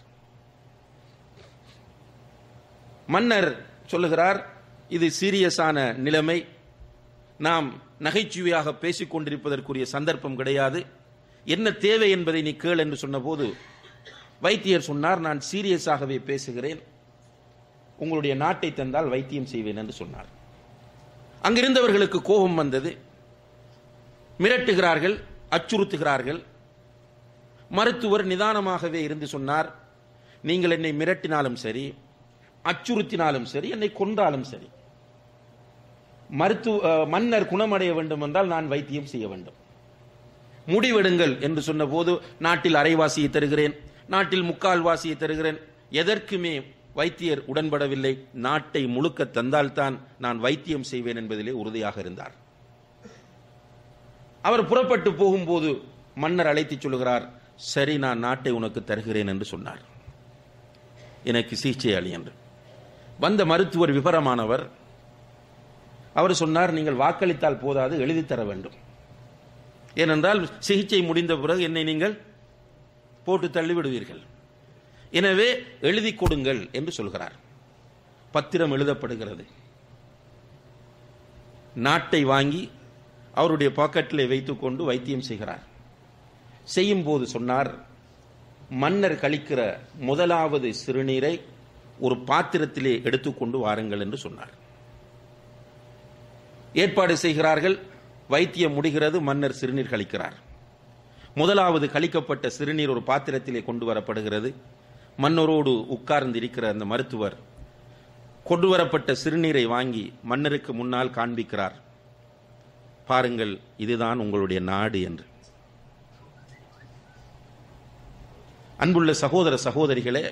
மன்னர் சொல்லுகிறார் இது சீரியஸான நிலைமை நாம் நகைச்சுவையாக பேசிக் கொண்டிருப்பதற்குரிய சந்தர்ப்பம் கிடையாது என்ன தேவை என்பதை நீ கேள் என்று சொன்னபோது வைத்தியர் சொன்னார் நான் சீரியஸாகவே பேசுகிறேன் உங்களுடைய நாட்டை தந்தால் வைத்தியம் செய்வேன் என்று சொன்னார் அங்கிருந்தவர்களுக்கு கோபம் வந்தது மிரட்டுகிறார்கள் அச்சுறுத்துகிறார்கள் மருத்துவர் நிதானமாகவே இருந்து சொன்னார் நீங்கள் என்னை மிரட்டினாலும் சரி அச்சுறுத்தினாலும் சரி என்னை கொன்றாலும் சரி மருத்துவ அஹ், மன்னர் குணமடைய வேண்டும் என்றால் நான் வைத்தியம் செய்ய வேண்டும் முடிவெடுங்கள் என்று சொன்னபோது நாட்டில் அரைவாசியை தருகிறேன் நாட்டில் முக்கால் வாசியை தருகிறேன் எதற்குமே வைத்தியர் உடன்படவில்லை நாட்டை முழுக்க தந்தால்தான் நான் வைத்தியம் செய்வேன் என்பதிலே உறுதியாக இருந்தார் அவர் புறப்பட்டு போகும்போது மன்னர் அழைத்து சொல்லுகிறார் சரி நான் நாட்டை உனக்கு தருகிறேன் என்று சொன்னார் எனக்கு சிகிச்சை அளி என்று வந்த மருத்துவர் விவரமானவர் அவர் சொன்னார் நீங்கள் வாக்களித்தால் போதாது எழுதி தர வேண்டும் ஏனென்றால் சிகிச்சை முடிந்த பிறகு என்னை நீங்கள் போட்டு தள்ளிவிடுவீர்கள் எனவே எழுதி கொடுங்கள் என்று சொல்கிறார் பத்திரம் எழுதப்படுகிறது நாட்டை வாங்கி அவருடைய பாக்கெட்டில் வைத்துக்கொண்டு வைத்தியம் செய்கிறார் செய்யும் போது சொன்னார் மன்னர் கழிக்கிற முதலாவது சிறுநீரை ஒரு பாத்திரத்திலே எடுத்துக்கொண்டு வாருங்கள் என்று சொன்னார் ஏற்பாடு செய்கிறார்கள் வைத்தியம் முடிகிறது மன்னர் சிறுநீர் கழிக்கிறார் முதலாவது கழிக்கப்பட்ட சிறுநீர் ஒரு பாத்திரத்திலே கொண்டு வரப்படுகிறது மன்னரோடு உட்கார்ந்து இருக்கிற அந்த மருத்துவர் கொண்டு வரப்பட்ட சிறுநீரை வாங்கி மன்னருக்கு முன்னால் காண்பிக்கிறார் பாருங்கள் இதுதான் உங்களுடைய நாடு என்று அன்புள்ள சகோதர சகோதரிகளே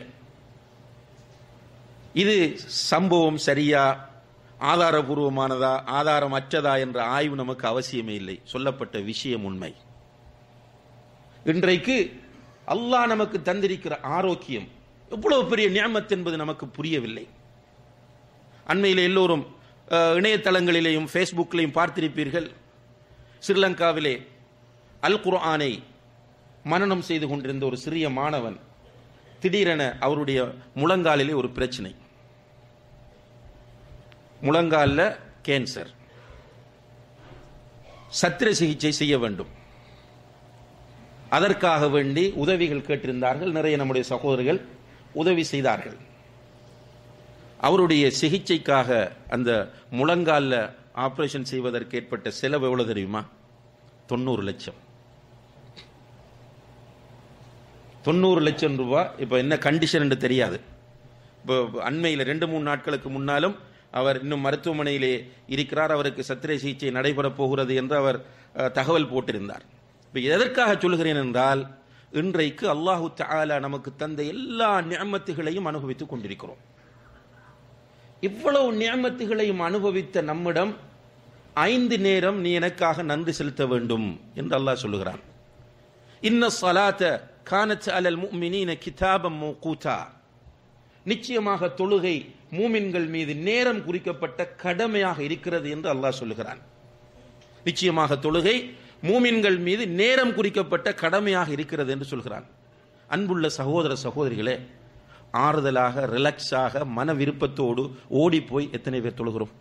இது சம்பவம் சரியா ஆதாரபூர்வமானதா ஆதாரமற்றதா என்ற ஆய்வு நமக்கு அவசியமே இல்லை சொல்லப்பட்ட விஷயம் உண்மை இன்றைக்கு அல்லாஹ் நமக்கு தந்திருக்கிற ஆரோக்கியம் எவ்வளவு பெரிய நியமத் என்பது நமக்கு புரியவில்லை அண்மையில் எல்லோரும் அஹ், இணையதளங்களிலேயும் ஃபேஸ்புக்கிலையும் பார்த்திருப்பீர்கள் ஸ்ரீலங்காவிலே அல் குர்ஆனை மனனம் செய்து கொண்டிருந்த ஒரு சிறிய மாணவன் திடீரென அவருடைய முழங்காலிலே ஒரு பிரச்சனை முழங்காலில் கேன்சர் சத்திர சிகிச்சை செய்ய வேண்டும் அதற்காக வேண்டி உதவிகள் கேட்டிருந்தார்கள் நிறைய நம்முடைய சகோதரர்கள் உதவி செய்தார்கள் அவருடைய சிகிச்சைக்காக அந்த முழங்காலில் ஆபரேஷன் செய்வதற்கு ஏற்பட்ட செலவு எவ்வளவு தெரியுமா தொண்ணூறு லட்சம் தொண்ணூறு லட்சம் ரூபாய் இப்போ என்ன கண்டிஷன் என்று தெரியாது இப்போ அண்மையில் ரெண்டு மூணு நாட்களுக்கு முன்னாலும் அவர் இன்னும் மருத்துவமனையிலே இருக்கிறார் அவருக்கு சத்திரை சிகிச்சை நடைபெறப் போகிறது என்று அவர் அஹ், தகவல் போட்டிருந்தார் இப்போ எதற்காக சொல்கிறேன் என்றால் இன்றைக்கு அல்லாஹு தஆலா நமக்கு தந்த எல்லா நியமத்துகளையும் அனுபவித்துக் கொண்டிருக்கிறோம் இவ்வளவு நியமத்துகளையும் அனுபவித்த நம்மிடம் ஐந்து நேரம் நீ எனக்காக நன்றி செலுத்த வேண்டும் என்று அல்லாஹ் சொல்லுகிறான் இன்ன ஸலாத்த கானத் அலல் முஃமினீன கிதாபம் மௌகூதா நிச்சயமாக தொழுகை மூமின்கள் மீது நேரம் குறிக்கப்பட்ட கடமையாக இருக்கிறது என்று அல்லாஹ் சொல்லுகிறான் நிச்சயமாக தொழுகை மூமின்கள் மீது நேரம் குறிக்கப்பட்ட கடமையாக இருக்கிறது என்று சொல்கிறான் அன்புள்ள சகோதர சகோதரிகளே ஆறுதலாக ரிலாக்ஸாக மன விருப்பத்தோடு ஓடி போய் எத்தனை பேர் தொழுகிறோம்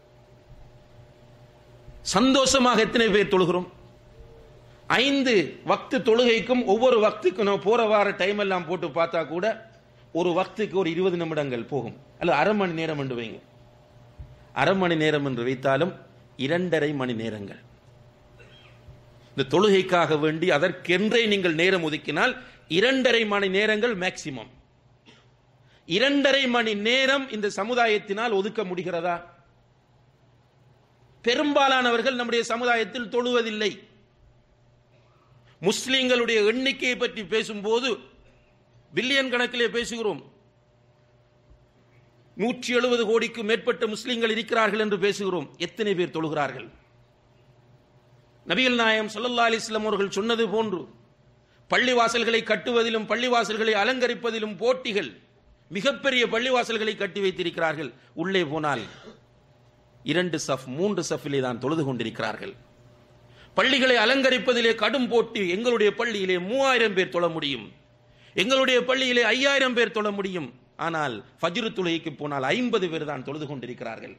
சந்தோஷமாக எத்தனை பேர் தொழுகிறோம் ஐந்து வக்து தொழுகைக்கும் ஒவ்வொரு வக்துக்கும் நம்ம போற வார டைம் எல்லாம் போட்டு பார்த்தா கூட ஒரு வக்துக்கு ஒரு இருபது நிமிடங்கள் போகும் அல்ல அரை மணி நேரம் என்று வைங்க அரை மணி நேரம் என்று வைத்தாலும் இரண்டரை மணி நேரங்கள் இந்த தொழுகைக்காக வேண்டி அதற்கென்றே நீங்கள் நேரம் ஒதுக்கினால் இரண்டரை மணி நேரங்கள் மேக்சிமம் இரண்டரை மணி நேரம் இந்த சமுதாயத்தினால் ஒதுக்க முடிகிறதா பெரும்பாலானவர்கள் நம்முடைய சமுதாயத்தில் தொழுவதில்லை முஸ்லிம்களுடைய எண்ணிக்கையை பற்றி பேசும்போது பில்லியன் கணக்கிலே பேசுகிறோம் நூற்றி எழுபது கோடிக்கு மேற்பட்ட முஸ்லிம்கள் இருக்கிறார்கள் என்று பேசுகிறோம் எத்தனை பேர் தொழுகிறார்கள் நபிகள் நாயம் ஸல்லல்லாஹு அலைஹி வஸல்லம் அவர்கள் சொன்னது போன்று பள்ளிவாசல்களை கட்டுவதிலும் பள்ளிவாசல்களை அலங்கரிப்பதிலும் போட்டிகள் மிகப்பெரிய பள்ளிவாசல்களை கட்டி வைத்திருக்கிறார்கள் உள்ளே போனால் இரண்டு சஃப் மூன்று சஃபிலே தான் தொழுது கொண்டிருக்கிறார்கள் பள்ளிகளை அலங்கரிப்பதிலே கடும் போட்டி எங்களுடைய பள்ளியிலே மூவாயிரம் பேர் தொழ முடியும் எங்களுடைய பள்ளியிலே ஐயாயிரம் பேர் தொழ முடியும் ஆனால் ஃபஜ்ரு தொழுகைக்கு போனால் ஐம்பது பேர் தான் தொழுது கொண்டிருக்கிறார்கள்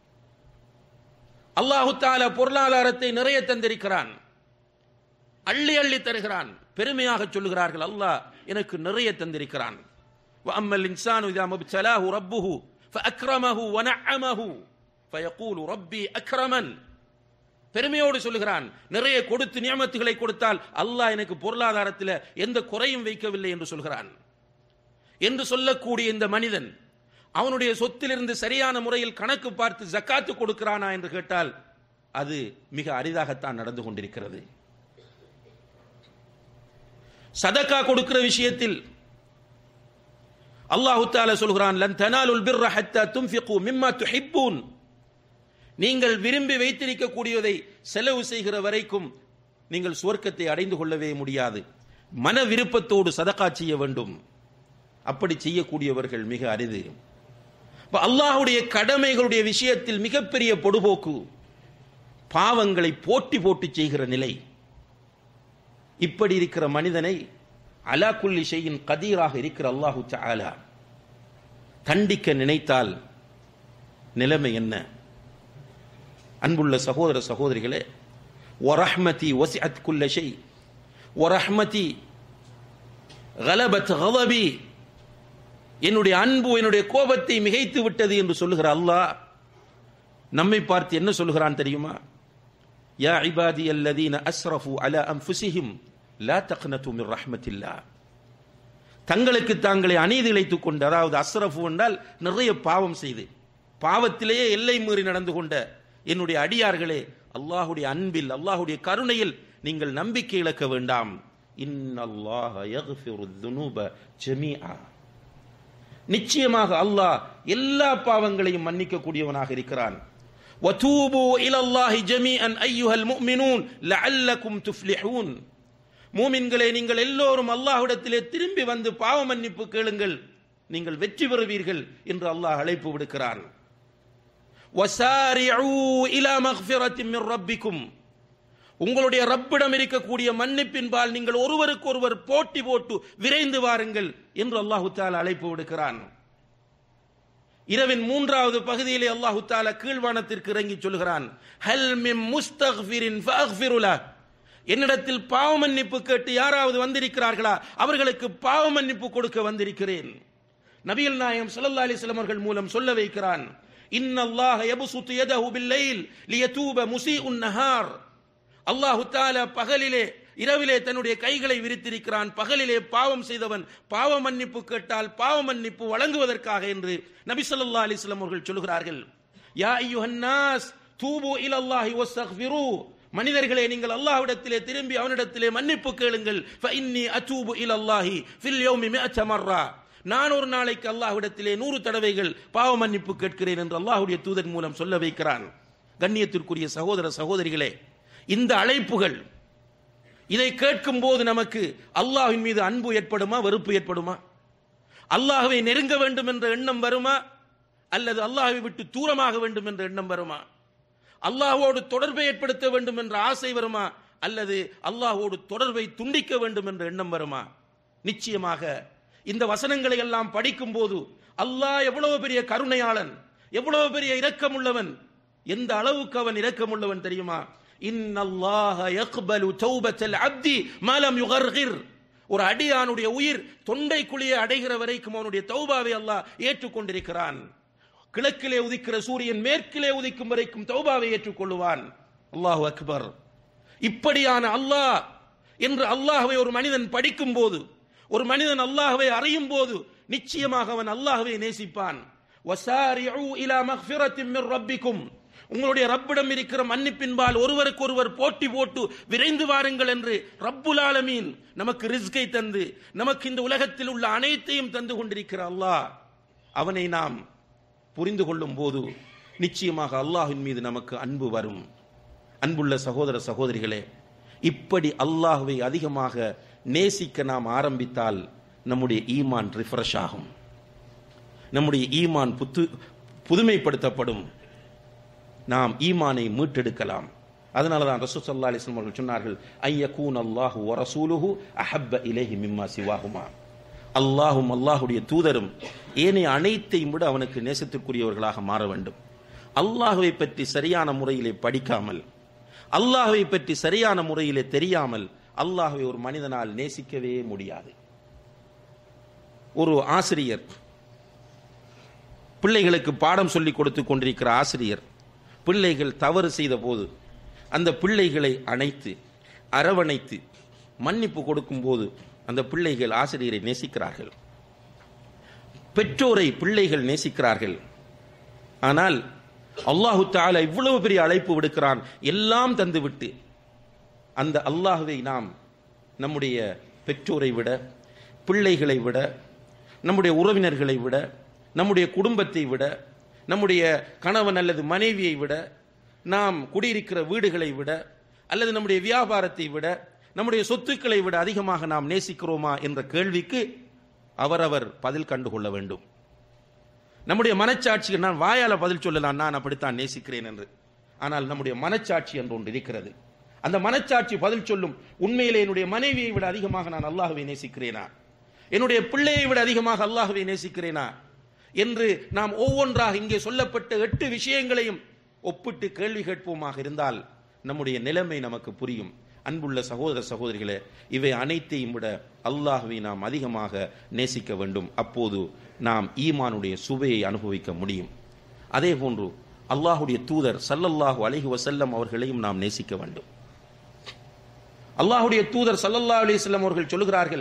அல்லாஹு தாலா பொருளாதாரத்தை நிறைய தந்திருக்கிறான் அள்ளி அள்ளி தருகிறான் பெருமையாக சொல்லுகிறார்கள் அல்லாஹ் எனக்கு நிறைய தந்திருக்கிறான் وأما الإنسان إذا ما ابتلاه ربه فأكرمه ونعمه فيقول ربي أكرمن பெருமையோடு சொல்லுகிறான் நிறைய கொடுத்து நியமத்துகளை கொடுத்தால் அல்லாஹ் எனக்கு பொருளாதாரத்தில் எந்த குறையும் வைக்கவில்லை என்று சொல்கிறான் என்று சொல்லக்கூடிய இந்த மனிதன் அவனுடைய சொத்திலிருந்து சரியான முறையில் கணக்கு பார்த்து ஜக்காத்து கொடுக்கிறானா என்று கேட்டால் அது மிக அரிதாகத்தான் நடந்து கொண்டிருக்கிறது சதக்கா கொடுக்கிற விஷயத்தில் அல்லாஹு தாலா சொல்கிறான் லன் தனாலுல் பிர்ர ஹத்தா துன்ஃபிகு மிம்மா துஹிப்பூன் நீங்கள் விரும்பி வைத்திருக்கக்கூடியதை செலவு செய்கிற வரைக்கும் நீங்கள் சுவர்க்கத்தை அடைந்து கொள்ளவே முடியாது மன விருப்பத்தோடு சதக்கா செய்ய வேண்டும் அப்படி செய்யக்கூடியவர்கள் மிக அரிது இப்ப அல்லாஹ்வுடைய கடமைகளுடைய விஷயத்தில் மிகப்பெரிய பொடுபோக்கு பாவங்களை போட்டி போட்டு செய்கிற நிலை இப்படி இருக்கிற மனிதனை அலா குல்லி ஷையின் கதீராக இருக்கிற அல்லாஹு தஆலா தண்டிக்க நினைத்தால் நிலைமை என்ன அன்புள்ள சகோதர சகோதரிகளே ஒரஹ்மதி வசிஅத் குல்ல ஷை ஒரஹ்மதி கலபத் கலபி என்னுடைய அன்பு என்னுடைய கோபத்தை மிகைத்து விட்டது என்று சொல்லுகிற அல்லாஹ் நம்மை பார்த்து என்ன சொல்லுகிறான் தெரியுமா யா இபாதி அல்லதீன அஸ்ரஃபு அலா அன்ஃபுஸிஹிம் லா தக்னது மின் ரஹ்மத்தில்லாஹ் தங்களுக்கு தாங்களே அநீதி இழைத்துக் கொண்டு அதாவது அஸ்ரஃபு என்றால் நிறைய பாவம் செய்து பாவத்திலேயே எல்லை மீறி நடந்து கொண்ட என்னுடைய அடியார்களே அல்லாஹுடைய அன்பில் அல்லாஹுடைய கருணையில் நீங்கள் நம்பிக்கை இழக்க வேண்டாம் இன்னல்லாஹ யக்ஃபிரு துனூப ஜமீஆ நிச்சயமாக அல்லாஹ் எல்லா பாவங்களையும் மன்னிக்க கூடியவனாக இருக்கிறான் وتوبوا الى الله جميعا ايها المؤمنون لعلكم تفلحون மூமின்களே நீங்கள் எல்லோரும் அல்லாஹ்விடத்திலே திரும்பி வந்து பாவ மன்னிப்பு கேளுங்கள் நீங்கள் வெற்றி பெறுவீர்கள் என்று அல்லாஹ் அழைப்பு விடுக்கிறான் وسارعوا الى مغفرة من ربكم உங்களுடைய ரப்பிடம் இருக்கக்கூடிய மன்னிப்பின்பால் நீங்கள் ஒருவருக்கு ஒருவர் போட்டி போட்டு விரைந்து வாருங்கள் என்று அல்லாஹு தாலா அழைப்பு விடுக்கிறான் இரவின் மூன்றாவது பகுதியிலே அல்லாஹு தாலா கீழ்வானத்திற்கு இறங்கி சொல்கிறான் ஹல் மிம் முஸ்தக்ஃபிரின் ஃபஅக்ஃபிருலா என்னிடத்தில் பாவ மன்னிப்பு கேட்டு யாராவது வந்திருக்கிறார்களா அவர்களுக்கு பாவ மன்னிப்பு கொடுக்க வந்திருக்கிறேன் நபிகள் நாயகம் ஸல்லல்லாஹு அலைஹி வஸல்லம் அவர்கள் மூலம் சொல்ல வைக்கிறான் இன்னல்லாஹ யப்சுத்து யதஹு பில்லைல் லியதூப முஸீஉன் நஹார் அல்லாஹு தாலா பகலிலே இரவிலே தன்னுடைய கைகளை விரித்திருக்கிறான் பகலிலே பாவம் செய்தவன் பாவ மன்னிப்பு கேட்டால் பாவ மன்னிப்பு வழங்குவதற்காக என்று நபி ஸல்லல்லாஹு அலைஹி வஸல்லம் அவர்கள் சொல்கிறார்கள் யா அய்யுஹன்னாஸ் தூபு இலல்லாஹி வஸ்தக்ஃபிரு மனிதர்களே நீங்கள் அல்லாஹ்விடத்திலே திரும்பி அவனிடத்திலே மன்னிப்பு கேளுங்கள் ஃபஇன்னி அதூபு இலல்லாஹி ஃபில் யௌமி மிஅத மர்ரா நான் ஒரு நாளைக்கு அல்லாஹ்விடத்திலே நூறு தடவைகள் பாவ மன்னிப்பு கேட்கிறேன் என்று அல்லாஹ்வுடைய தூதன் மூலம் சொல்ல வைக்கிறான் கண்ணியத்திற்குரிய சகோதர சகோதரிகளே இந்த அழைப்புகள் இதை கேட்கும் போது நமக்கு அல்லாஹ்வின் மீது அன்பு ஏற்படுமா வெறுப்பு ஏற்படுமா அல்லாஹ்வை நெருங்க வேண்டும் என்ற எண்ணம் வருமா அல்லது அல்லாஹ்வை விட்டு தூரமாக வேண்டும் என்ற எண்ணம் வருமா அல்லாஹ்வோடு தொடர்பை ஏற்படுத்த வேண்டும் என்ற ஆசை வருமா அல்லது அல்லாஹ்வோடு தொடர்பை துண்டிக்க வேண்டும் என்ற எண்ணம் வருமா நிச்சயமாக இந்த வசனங்களை எல்லாம் படிக்கும் போது அல்லாஹ் எவ்வளவு பெரிய கருணையாளன் எவ்வளவு பெரிய இரக்கமுள்ளவன் எந்த அளவுக்கு அவன் இரக்கமுள்ளவன் தெரியுமா இன்னல்லாஹ யக்பலு தௌபத்தல் அப்தி மாலம் யுகர்கிர் ஒரு அடியானுடைய உயிர் தொண்டைக்குழியே அடைகிற வரைக்கும் அவனுடைய தௌபாவை அல்லாஹ் ஏற்றுக்கொண்டிருக்கிறான் கிழக்கிலே உதிக்கிற சூரியன் மேற்கிலே உதிக்கும் வரைக்கும் தௌபாவை ஏற்றுக்கொள்ளுவான் அல்லாஹு அக்பர் இப்படியான அல்லாஹ் என்று அல்லாஹ்வை ஒரு மனிதன் படிக்கும் போது ஒரு மனிதன் அல்லாஹ்வை அறியும் போது நிச்சயமாக அவன் அல்லாஹ்வை நேசிப்பான் வசாரிஉ இலா மக்ஃபிரத்தின் மிர் ரப்பிக்கும் உங்களுடைய ரப்பிடம் இருக்கிற மன்னிப்பின்பால் ஒருவருக்கு ஒருவர் போட்டி போட்டு விரைந்து வாருங்கள் என்று ரப்புல் ஆலமீன் நமக்கு ரிஸ்கை தந்து நமக்கு இந்த உலகத்தில் உள்ள அனைத்தையும் தந்து கொண்டிருக்கிற அல்லாஹ் அவனை நாம் புரிந்து கொள்ளும் போது நிச்சயமாக அல்லாஹ்வின் மீது நமக்கு அன்பு வரும் அன்புள்ள சகோதர சகோதரிகளே இப்படி அல்லாஹ்வை அதிகமாக நேசிக்க நாம் ஆரம்பித்தால் நம்முடைய ஈமான் ரிஃப்ரெஷ் ஆகும் நம்முடைய ஈமான் புத்து புதுமைப்படுத்தப்படும் நாம் ஈமானை மீட்டெடுக்கலாம் அதனால தான் ரசூல் ஸல்லல்லாஹு அலைஹி வஸல்லம் அவர்கள் சொன்னார்கள் ஐயகூன் அல்லாஹு வ ரசூலுஹு அஹப்ப இலைஹி மிம்மா சிவாஹுமா அல்லாஹும் அல்லாஹுடைய தூதரும் ஏனைய அனைத்தையும் விட அவனுக்கு நேசத்திற்குரியவர்களாக மாற வேண்டும் அல்லாஹுவை பற்றி சரியான முறையிலே படிக்காமல் அல்லாஹுவை பற்றி சரியான முறையிலே தெரியாமல் அல்லாஹுவை ஒரு மனிதனால் நேசிக்கவே முடியாது ஒரு ஆசிரியர் பிள்ளைகளுக்கு பாடம் சொல்லி கொடுத்து கொண்டிருக்கிற ஆசிரியர் பிள்ளைகள் தவறு செய்த போது அந்த பிள்ளைகளை அணைத்து அரவணைத்து மன்னிப்பு கொடுக்கும்போது அந்த பிள்ளைகள் ஆசிரியரை நேசிக்கிறார்கள் பெற்றோரை பிள்ளைகள் நேசிக்கிறார்கள் ஆனால் அல்லாஹு தாலா இவ்வளவு பெரிய அழைப்பு விடுக்கிறான் எல்லாம் தந்துவிட்டு அந்த அல்லாஹுவை நாம் நம்முடைய பெற்றோரை விட பிள்ளைகளை விட நம்முடைய உறவினர்களை விட நம்முடைய குடும்பத்தை விட நம்முடைய கணவன் அல்லது மனைவியை விட நாம் குடியிருக்கிற வீடுகளை விட அல்லது நம்முடைய வியாபாரத்தை விட நம்முடைய சொத்துக்களை விட அதிகமாக நாம் நேசிக்கிறோமா என்ற கேள்விக்கு அவரவர் பதில் கண்டு கொள்ள வேண்டும் நம்முடைய மனச்சாட்சிக்கு நான் வாயால பதில் சொல்லலாம் நான் அப்படித்தான் நேசிக்கிறேன் என்று ஆனால் நம்முடைய மனச்சாட்சி என்று ஒன்று இருக்கிறது அந்த மனச்சாட்சி பதில் சொல்லும் உண்மையிலே என்னுடைய மனைவியை விட அதிகமாக நான் அல்லாஹுவை நேசிக்கிறேனா என்னுடைய பிள்ளையை விட அதிகமாக அல்லாஹுவை நேசிக்கிறேனா என்று நாம் ஒவ்வொன்றாக இங்கே சொல்லப்பட்ட எட்டு விஷயங்களையும் ஒப்பிட்டு கேள்வி கேட்போமாக இருந்தால் நம்முடைய நிலைமை நமக்கு புரியும் அன்புள்ள சகோதர சகோதரிகளே இவை அனைத்தையும் விட அல்லாஹ்வை நாம் அதிகமாக நேசிக்க வேண்டும் அப்போது நாம் ஈமானுடைய சுவையை அனுபவிக்க முடியும் அதே போன்று அல்லாஹுடைய தூதர் சல்லல்லாஹு அலைஹி வஸல்லம் அவர்களையும் நாம் நேசிக்க வேண்டும் அல்லாஹுடைய தூதர் சல்லல்லாஹு அலைஹி வஸல்லம் அவர்கள் சொல்லுகிறார்கள்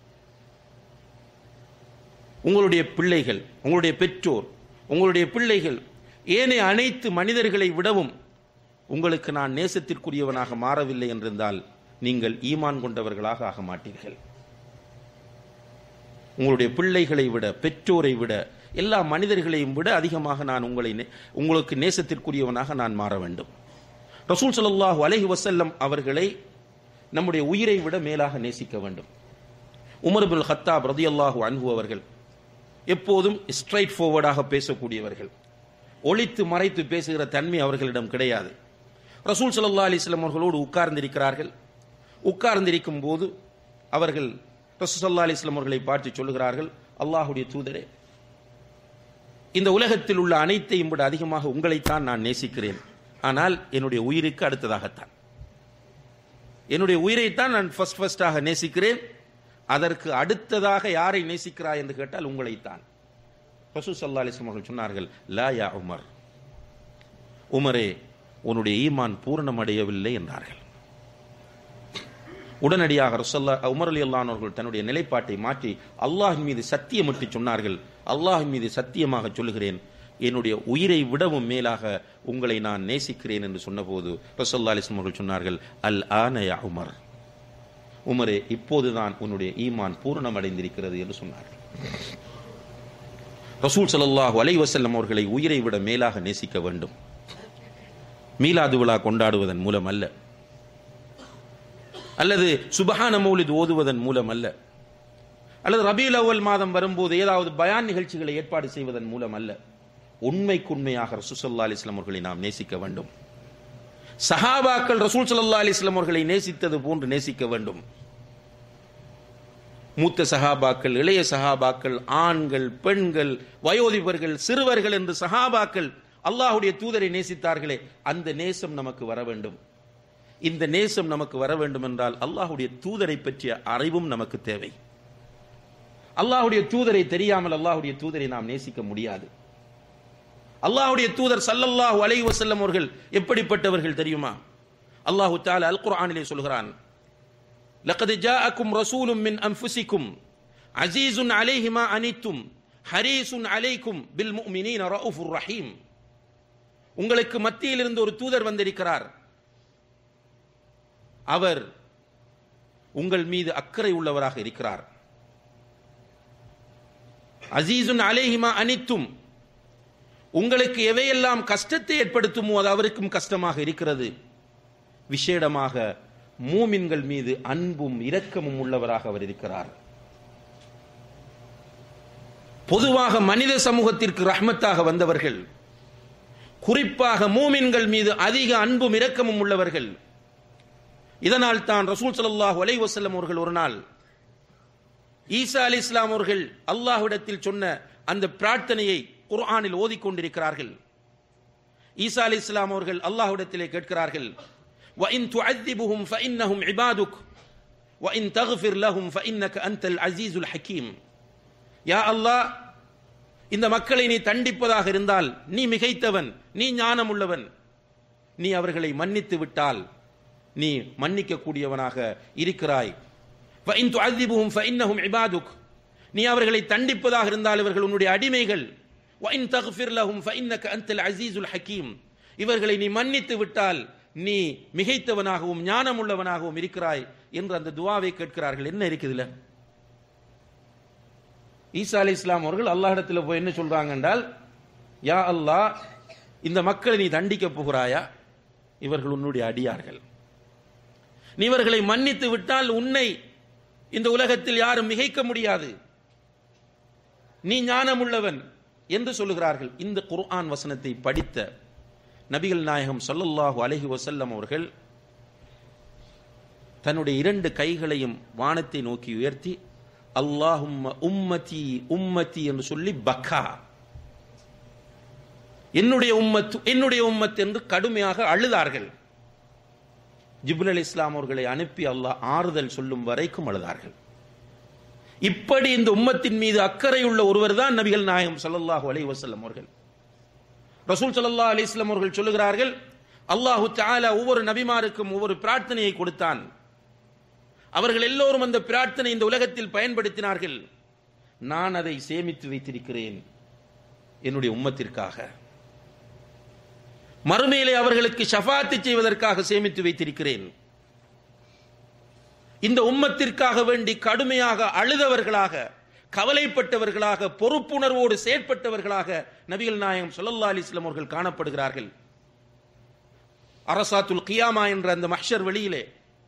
உங்களுடைய பிள்ளைகள் உங்களுடைய பெற்றோர் உங்களுடைய பிள்ளைகள் ஏனைய அனைத்து மனிதர்களை விடவும் உங்களுக்கு நான் நேசத்திற்குரியவனாக மாறவில்லை என்றிருந்தால் நீங்கள் ஈமான் கொண்டவர்களாக ஆக மாட்டீர்கள் உங்களுடைய பிள்ளைகளை விட பெற்றோரை விட எல்லா மனிதர்களையும் விட அதிகமாக நான் உங்களை நே- உங்களுக்கு நேசத்திற்குரியவனாக நான் மாற வேண்டும் ரசூல் ஸல்லல்லாஹு அலைஹி வஸல்லம் அவர்களை நம்முடைய உயிரை விட மேலாக நேசிக்க வேண்டும் உமர் பின் ஹத்தாப் ரதியல்லாஹு அன்ஹு அவர்கள் எப்போதும் ஸ்ட்ரைட் ஃபார்வர்டாக பேசக்கூடியவர்கள் ஒளித்து மறைத்து பேசுகிற தன்மை அவர்களிடம் கிடையாது ரசூல் ஸல்லல்லாஹு அலைஹி வஸல்லம் அவர்களோடு உட்கார்ந்திருக்கிறார்கள் உட்கார்ந்திருக்கும் போது அவர்கள் ரசூல் ஸல்லல்லாஹு அலைஹி வஸல்லம் அவர்களை பார்த்து சொல்லுகிறார்கள் அல்லாஹ்வுடைய தூதரே இந்த உலகத்தில் உள்ள அனைத்தையும் விட அதிகமாக உங்களைத்தான் நான் நேசிக்கிறேன் ஆனால் என்னுடைய உயிருக்கு அடுத்ததாகத்தான் என்னுடைய உயிரைத்தான் நான் ஃபர்ஸ்ட் ஃபர்ஸ்டாக நேசிக்கிறேன் அதற்கு அடுத்ததாக யாரை நேசிக்கிறாய் என்று கேட்டால் உங்களைத்தான் ரசூ சல்லா அலிஸ்லாம் அவர்கள் சொன்னார்கள் லா யா உமர் உமரே உன்னுடைய ஈமான் பூரணமடையவில்லை என்றார்கள் உடனடியாக ரசல்லா உமர் அலி அவர்கள் தன்னுடைய நிலைப்பாட்டை மாற்றி அல்லாஹின் மீது சத்தியமிட்டு சொன்னார்கள் அல்லாஹின் மீது சத்தியமாக சொல்லுகிறேன் என்னுடைய உயிரை விடவும் மேலாக உங்களை நான் நேசிக்கிறேன் என்று சொன்னபோது ரசல்லா அலிஸ்லாம் அவர்கள் சொன்னார்கள் அல் ஆனயா உமர் உமரே இப்போதுதான் உன்னுடைய ஈமான் பூரணமடைந்திருக்கிறது என்று சொன்னார்கள் ரசூல் ஸல்லல்லாஹு அலைஹி வஸல்லம் அவர்களை உயிரை விட மேலாக நேசிக்க வேண்டும் மீலாது விழா கொண்டாடுவதன் மூலம் அல்ல அல்லது சுபஹான மௌலித் ஓதுவதன் மூலம் அல்ல அல்லது ரபீல் அவ்வல் மாதம் வரும்போது ஏதாவது பயான் நிகழ்ச்சிகளை ஏற்பாடு செய்வதன் மூலம் அல்ல உண்மைக்குண்மையாக ரசூல் ஸல்லல்லாஹு அலைஹி வஸல்லம் அவர்களை நாம் நேசிக்க வேண்டும் சஹாபாக்கள் ரசூல் ஸல்லல்லாஹு அலைஹி வஸல்லம் அவர்களை நேசித்தது போன்று நேசிக்க வேண்டும் மூத்த சஹாபாக்கள் இளைய சஹாபாக்கள் ஆண்கள் பெண்கள் வயோதிபர்கள் சிறுவர்கள் என்று சஹாபாக்கள் அல்லாஹ்வுடைய தூதரை நேசித்தார்களே அந்த நேசம் நமக்கு வர வேண்டும் இந்த நேசம் நமக்கு வர வேண்டும் என்றால் அல்லாஹ்வுடைய தூதரை பற்றிய அறிவும் நமக்கு தேவை அல்லாஹ்வுடைய தூதரை தெரியாமல் அல்லாஹ்வுடைய தூதரை நாம் நேசிக்க முடியாது அல்லாஹ்வுடைய தூதர் ஸல்லல்லாஹு அலைஹி வஸல்லம் அவர்கள் எப்படிப்பட்டவர்கள் தெரியுமா அல்லாஹு தஆலா அல் குர்ஆனிலே சொல்கிறான் لقد جاءكم رسول من أنفسكم عزيز عليه ما أنتم حريص عليكم بالمؤمنين رؤوف رحيم உங்களுக்கு மத்தியில் இருந்து ஒரு தூதர் வந்திருக்கிறார் அவர் உங்கள் மீது அக்கறை உள்ளவராக இருக்கிறார் அசீசுன் அலேஹிமா அனித்தும் உங்களுக்கு எவையெல்லாம் கஷ்டத்தை ஏற்படுத்துமோ அது அவருக்கும் கஷ்டமாக இருக்கிறது விசேடமாக மூமின்கள் மீது அன்பும் இரக்கமும் உள்ளவராக அவர் இருக்கிறார் பொதுவாக மனித சமூகத்திற்கு ரஹ்மத்தாக வந்தவர்கள் குறிப்பாக மூமின்கள் மீது அதிக அன்பும் இரக்கமும் உள்ளவர்கள் இதனால் தான் ரசூல் ஸல்லல்லாஹு அலைஹி வஸல்லம் அவர்கள் ஒரு நாள் ஈசா அலி இஸ்லாம் அவர்கள் அல்லாஹ்விடத்தில் சொன்ன அந்த பிரார்த்தனையை குர்ஆனில் ஓதிக்கொண்டிருக்கிறார்கள் ஈசா அலி இஸ்லாம் அவர்கள் அல்லாஹ்விடத்திலே கேட்கிறார்கள் وإن تعذبهم فإنهم عبادك وإن تغفر لهم فإنك أنت العزيز الحكيم யா அல்லாஹ் இந்த மக்களை நீ தண்டிப்பதாக இருந்தால் நீ மிகைத்தவன் நீ ஞானம் உள்ளவன் நீ அவர்களை மன்னித்து விட்டால் நீ மன்னிக்க கூடியவனாக இருக்கிறாய் وإن تعذبهم فإنهم عبادك நீ அவர்களை தண்டிப்பதாக இருந்தால் இவர்கள் உன்னுடைய அடிமைகள் وإن تغفر لهم فإنك أنت العزيز الحكيم இவர்களை நீ மன்னித்து விட்டால் நீ மிகைத்தவனாகவும் ஞானம் உள்ளவனாகவும் இருக்கிறாய் என்று அந்த துவாவை கேட்கிறார்கள் என்ன இருக்குதுல ஈசா அலி இஸ்லாம் அவர்கள் அல்லாஹிடத்தில் போய் என்ன சொல்றாங்க என்றால் யா அல்லாஹ் இந்த மக்களை நீ தண்டிக்க போகிறாயா இவர்கள் உன்னுடைய அடியார்கள் நீ இவர்களை மன்னித்து விட்டால் உன்னை இந்த உலகத்தில் யாரும் மிகைக்க முடியாது நீ ஞானமுள்ளவன் என்று சொல்லுகிறார்கள் இந்த குர்ஆன் வசனத்தை படித்த நபிகள் நாயகம் ஸல்லல்லாஹு அலைஹி வஸல்லம் அவர்கள் தன்னுடைய இரண்டு கைகளையும் வானத்தை நோக்கி உயர்த்தி அல்லாஹும்ம உம்மதி உம்மதி என்று சொல்லி பக்கா என்னுடைய உம்மத்து என்னுடைய உம்மத் என்று கடுமையாக அழுதார்கள் ஜிப்ரல் அலி இஸ்லாம் அவர்களை அனுப்பி அல்லாஹ் ஆறுதல் சொல்லும் வரைக்கும் அழுதார்கள் இப்படி இந்த உம்மத்தின் மீது அக்கறை உள்ள ஒருவர் தான் நபிகள் நாயகம் ஸல்லல்லாஹு அலைஹி வஸல்லம் அவர்கள் ரசூல் ஸல்லல்லாஹு அலைஹி வஸல்லம் அவர்கள் சொல்லுகிறார்கள் அல்லாஹு தஆலா ஒவ்வொரு நபிமாருக்கும் ஒவ்வொரு பிரார்த்தனையை கொடுத்தான் அவர்கள் எல்லோரும் அந்த பிரார்த்தனை இந்த உலகத்தில் பயன்படுத்தினார்கள் நான் அதை சேமித்து வைத்திருக்கிறேன் என்னுடைய உம்மத்திற்காக மறுமையிலே அவர்களுக்கு ஷஃபாத்து செய்வதற்காக சேமித்து வைத்திருக்கிறேன் இந்த உம்மத்திற்காக வேண்டி கடுமையாக அழுதவர்களாக கவலைப்பட்டவர்களாக பொறுப்புணர்வோடு செயற்பட்டவர்களாக நபிகள் நாயகம் ஸல்லல்லாஹு அலைஹி வஸல்லம் அவர்கள் காணப்படுகிறார்கள் அரசாத்துல் கியாமா என்ற அந்த மஹ்ஷர் வெளியிலே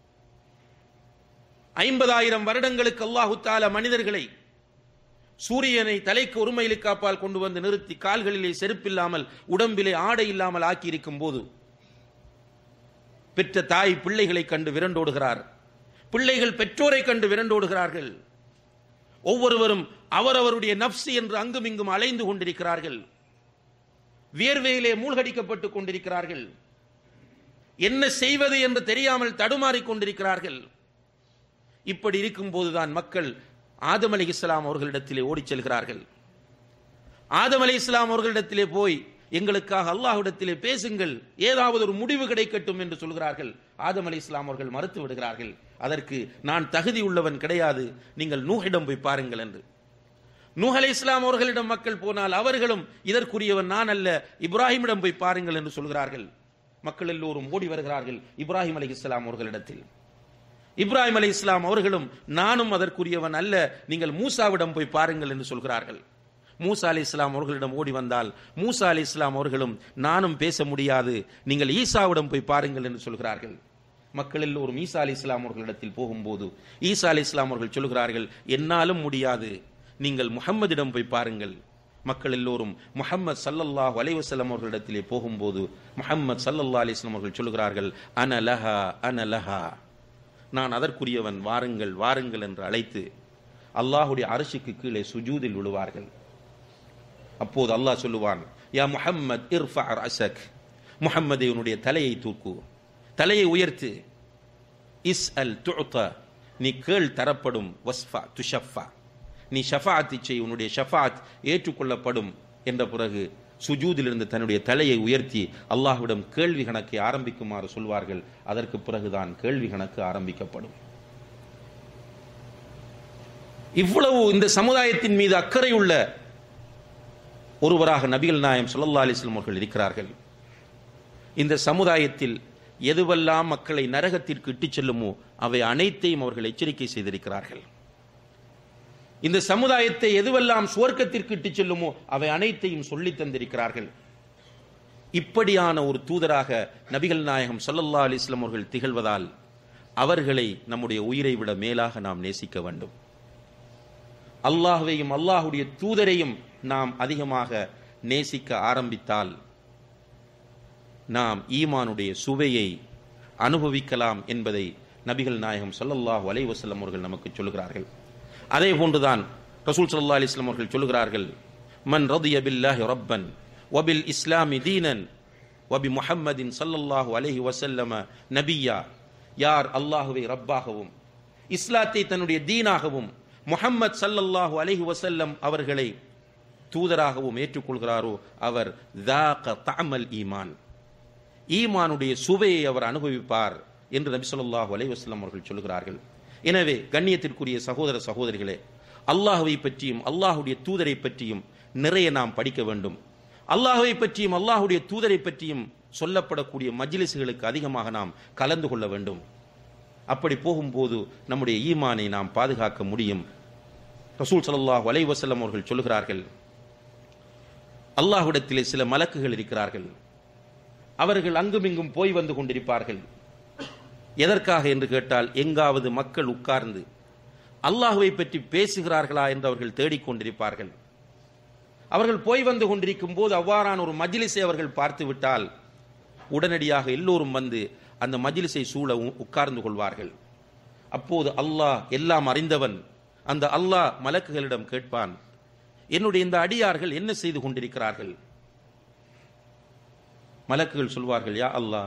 ஐம்பதாயிரம் வருடங்களுக்கு அல்லாஹு தாலா மனிதர்களை சூரியனை தலைக்கு ஒரு மைலுக்கு காப்பால் கொண்டு வந்து நிறுத்தி கால்களிலே செருப்பில்லாமல் உடம்பிலே ஆடை இல்லாமல் ஆக்கியிருக்கும் போது பெற்ற தாய் பிள்ளைகளை கண்டு விரண்டோடுகிறார் பிள்ளைகள் பெற்றோரை கண்டு விரண்டோடுகிறார்கள் ஒவ்வொருவரும் அவரவருடைய நப்சி என்று அங்கும் இங்கும் அலைந்து கொண்டிருக்கிறார்கள் வியர்வையிலே மூழ்கடிக்கப்பட்டுக் கொண்டிருக்கிறார்கள் என்ன செய்வது என்று தெரியாமல் தடுமாறிக் கொண்டிருக்கிறார்கள் இப்படி இருக்கும்போதுதான் மக்கள் ஆதம் அலி இஸ்லாம் அவர்களிடத்திலே ஓடிச் செல்கிறார்கள் ஆதம் அலி இஸ்லாம் அவர்களிடத்திலே போய் எங்களுக்காக அல்லாஹ்விடத்திலே பேசுங்கள் ஏதாவது ஒரு முடிவு கிடைக்கட்டும் என்று சொல்கிறார்கள் ஆதம் அலி இஸ்லாம் அவர்கள் மறுத்து விடுகிறார்கள் அதற்கு நான் தகுதி உள்ளவன் கிடையாது நீங்கள் நூஹிடம் போய் பாருங்கள் என்று நூஹ் அலி இஸ்லாம் அவர்களிடம் மக்கள் போனால் அவர்களும் இதற்குரியவன் நான் அல்ல இப்ராஹிமிடம் போய் பாருங்கள் என்று சொல்கிறார்கள் மக்கள் எல்லோரும் ஓடி வருகிறார்கள் இப்ராஹிம் அலி இஸ்லாம் அவர்களிடத்தில் இப்ராஹிம் அலி இஸ்லாம் அவர்களும் நானும் அதற்குரியவன் அல்ல நீங்கள் மூசாவிடம் போய் பாருங்கள் என்று சொல்கிறார்கள் மூசா அலி இஸ்லாம் அவர்களிடம் ஓடி வந்தால் மூசா அலி இஸ்லாம் அவர்களும் நானும் பேச முடியாது நீங்கள் ஈசாவிடம் போய் பாருங்கள் என்று சொல்கிறார்கள் மக்கள் எல்லோரும் ஈசா அலி இஸ்லாம் அவர்களிடத்தில் போகும்போது ஈசா அலி இஸ்லாம் அவர்கள் சொல்கிறார்கள் என்னாலும் முடியாது நீங்கள் முஹம்மதிடம் போய் பாருங்கள் மக்கள் எல்லோரும் முஹம்மது சல்லல்லாஹு அலைஹி வஸல்லம் அவர்களிடத்திலே போகும்போது முஹம்மது சல்லல்லாஹு அலைஹி வஸல்லம் அவர்கள் சொல்கிறார்கள் அனலஹா அனலஹா நான் அதற்குரியவன் வாருங்கள் வாருங்கள் என்று அழைத்து அல்லாஹுடைய அரசுக்கு கீழே சுஜூதில் விழுவார்கள் அப்போது அல்லாஹ் சொல்லுவான் யா முஹம்மத் இர்ஃபா ரஸக் முஹம்மதே உன்னுடைய தலையை தூக்கு தலையை உயர்த்து இஸ் அல் துஅத நீ கேள் தரப்படும் வஸ்ஃபா துஷஃபா நீ ஷஃபாத் செய் உன்னுடைய ஷஃபாத் ஏற்றுக்கொள்ளப்படும் என்ற பிறகு சுஜூதிலிருந்து தன்னுடைய தலையை உயர்த்தி அல்லாஹ்விடம் கேள்வி கணக்கை ஆரம்பிக்குமாறு சொல்வார்கள் அதற்கு பிறகுதான் கேள்வி கணக்கு ஆரம்பிக்கப்படும் இவ்வளவு இந்த சமுதாயத்தின் மீது அக்கறை உள்ள ஒருவராக நபிகள் நாயம் ஸல்லல்லாஹு அலைஹி வஸல்லம் அவர்கள் இருக்கிறார்கள் இந்த சமுதாயத்தில் எதுவெல்லாம் மக்களை நரகத்திற்கு இட்டுச் செல்லுமோ அவை அனைத்தையும் அவர்கள் எச்சரிக்கை செய்திருக்கிறார்கள் இந்த சமுதாயத்தை எதுவெல்லாம் சுவர்க்கத்திற்கு இட்டுச் செல்லுமோ அவை அனைத்தையும் சொல்லித் தந்திருக்கிறார்கள் இப்படியான ஒரு தூதராக நபிகள் நாயகம் ஸல்லல்லாஹு அலைஹி வஸல்லம் அவர்கள் திகழ்வதால் அவர்களை நம்முடைய உயிரை விட மேலாக நாம் நேசிக்க வேண்டும் அல்லாஹ்வையும் அல்லாஹுடைய தூதரையும் நாம் அதிகமாக நேசிக்க ஆரம்பித்தால் நாம் ஈமானுடைய சுவையை அனுபவிக்கலாம் என்பதை நபிகள் நாயகம் ஸல்லல்லாஹு அலைஹி வஸல்லம் அவர்கள் நமக்கு சொல்கிறார்கள் அதே போன்றுதான் ரசூல் ஸல்லல்லாஹு அலைஹி வஸல்லம் அவர்கள் சொல்கிறார்கள் மன் ரதிய பில்லாஹி ரப்பன் வபில் இஸ்லாமி தீனன் வபி முஹம்மதின் ஸல்லல்லாஹு அலைஹி வஸல்லம நபியா யார் அல்லாஹுவை ரப்பாகவும் இஸ்லாத்தை தன்னுடைய தீனாகவும் முஹம்மத் ஸல்லல்லாஹு அலைஹி வஸல்லம் அவர்களை தூதராகவும் ஏற்றுக்கொள்கிறாரோ அவர் தாக தஅமல் ஈமான் ஈமானுடைய சுவையை அவர் அனுபவிப்பார் என்று நபி ஸல்லல்லாஹு அலைஹி வஸல்லம் அவர்கள் சொல்கிறார்கள் எனவே கண்ணியத்திற்குரிய சகோதர சகோதரிகளே அல்லாஹுவை பற்றியும் அல்லாஹுடைய தூதரை பற்றியும் நிறைய நாம் படிக்க வேண்டும் அல்லாஹுவை பற்றியும் அல்லாஹுடைய தூதரை பற்றியும் சொல்லப்படக்கூடிய மஜ்லிஸ்களுக்கு அதிகமாக நாம் கலந்து கொள்ள வேண்டும் அப்படி போகும்போது நம்முடைய ஈமானை நாம் பாதுகாக்க முடியும் ரசூல் ஸல்லல்லாஹு அலைஹி வஸல்லம் அவர்கள் சொல்கிறார்கள் அல்லாஹ்விடத்திலே சில மலக்குகள் இருக்கிறார்கள் அவர்கள் அங்குமிங்கும் போய் வந்து கொண்டிருப்பார்கள் எதற்காக என்று கேட்டால் எங்காவது மக்கள் உட்கார்ந்து அல்லாஹுவை பற்றி பேசுகிறார்களா என்று அவர்கள் தேடிக்கொண்டிருப்பார்கள் அவர்கள் போய் வந்து கொண்டிருக்கும் போது அவ்வாறான ஒரு மஜ்லிஸை அவர்கள் பார்த்து விட்டால் உடனடியாக எல்லோரும் வந்து அந்த மஜ்லிஸை சூழ உ- உட்கார்ந்து கொள்வார்கள் அப்போது அல்லாஹ் எல்லாம் அறிந்தவன் அந்த அல்லாஹ் மலக்குகளிடம் கேட்பான் என்னுடைய இந்த அடியார்கள் என்ன செய்து கொண்டிருக்கிறார்கள் மலக்குகள் சொல்வார்கள் யா அல்லாஹ்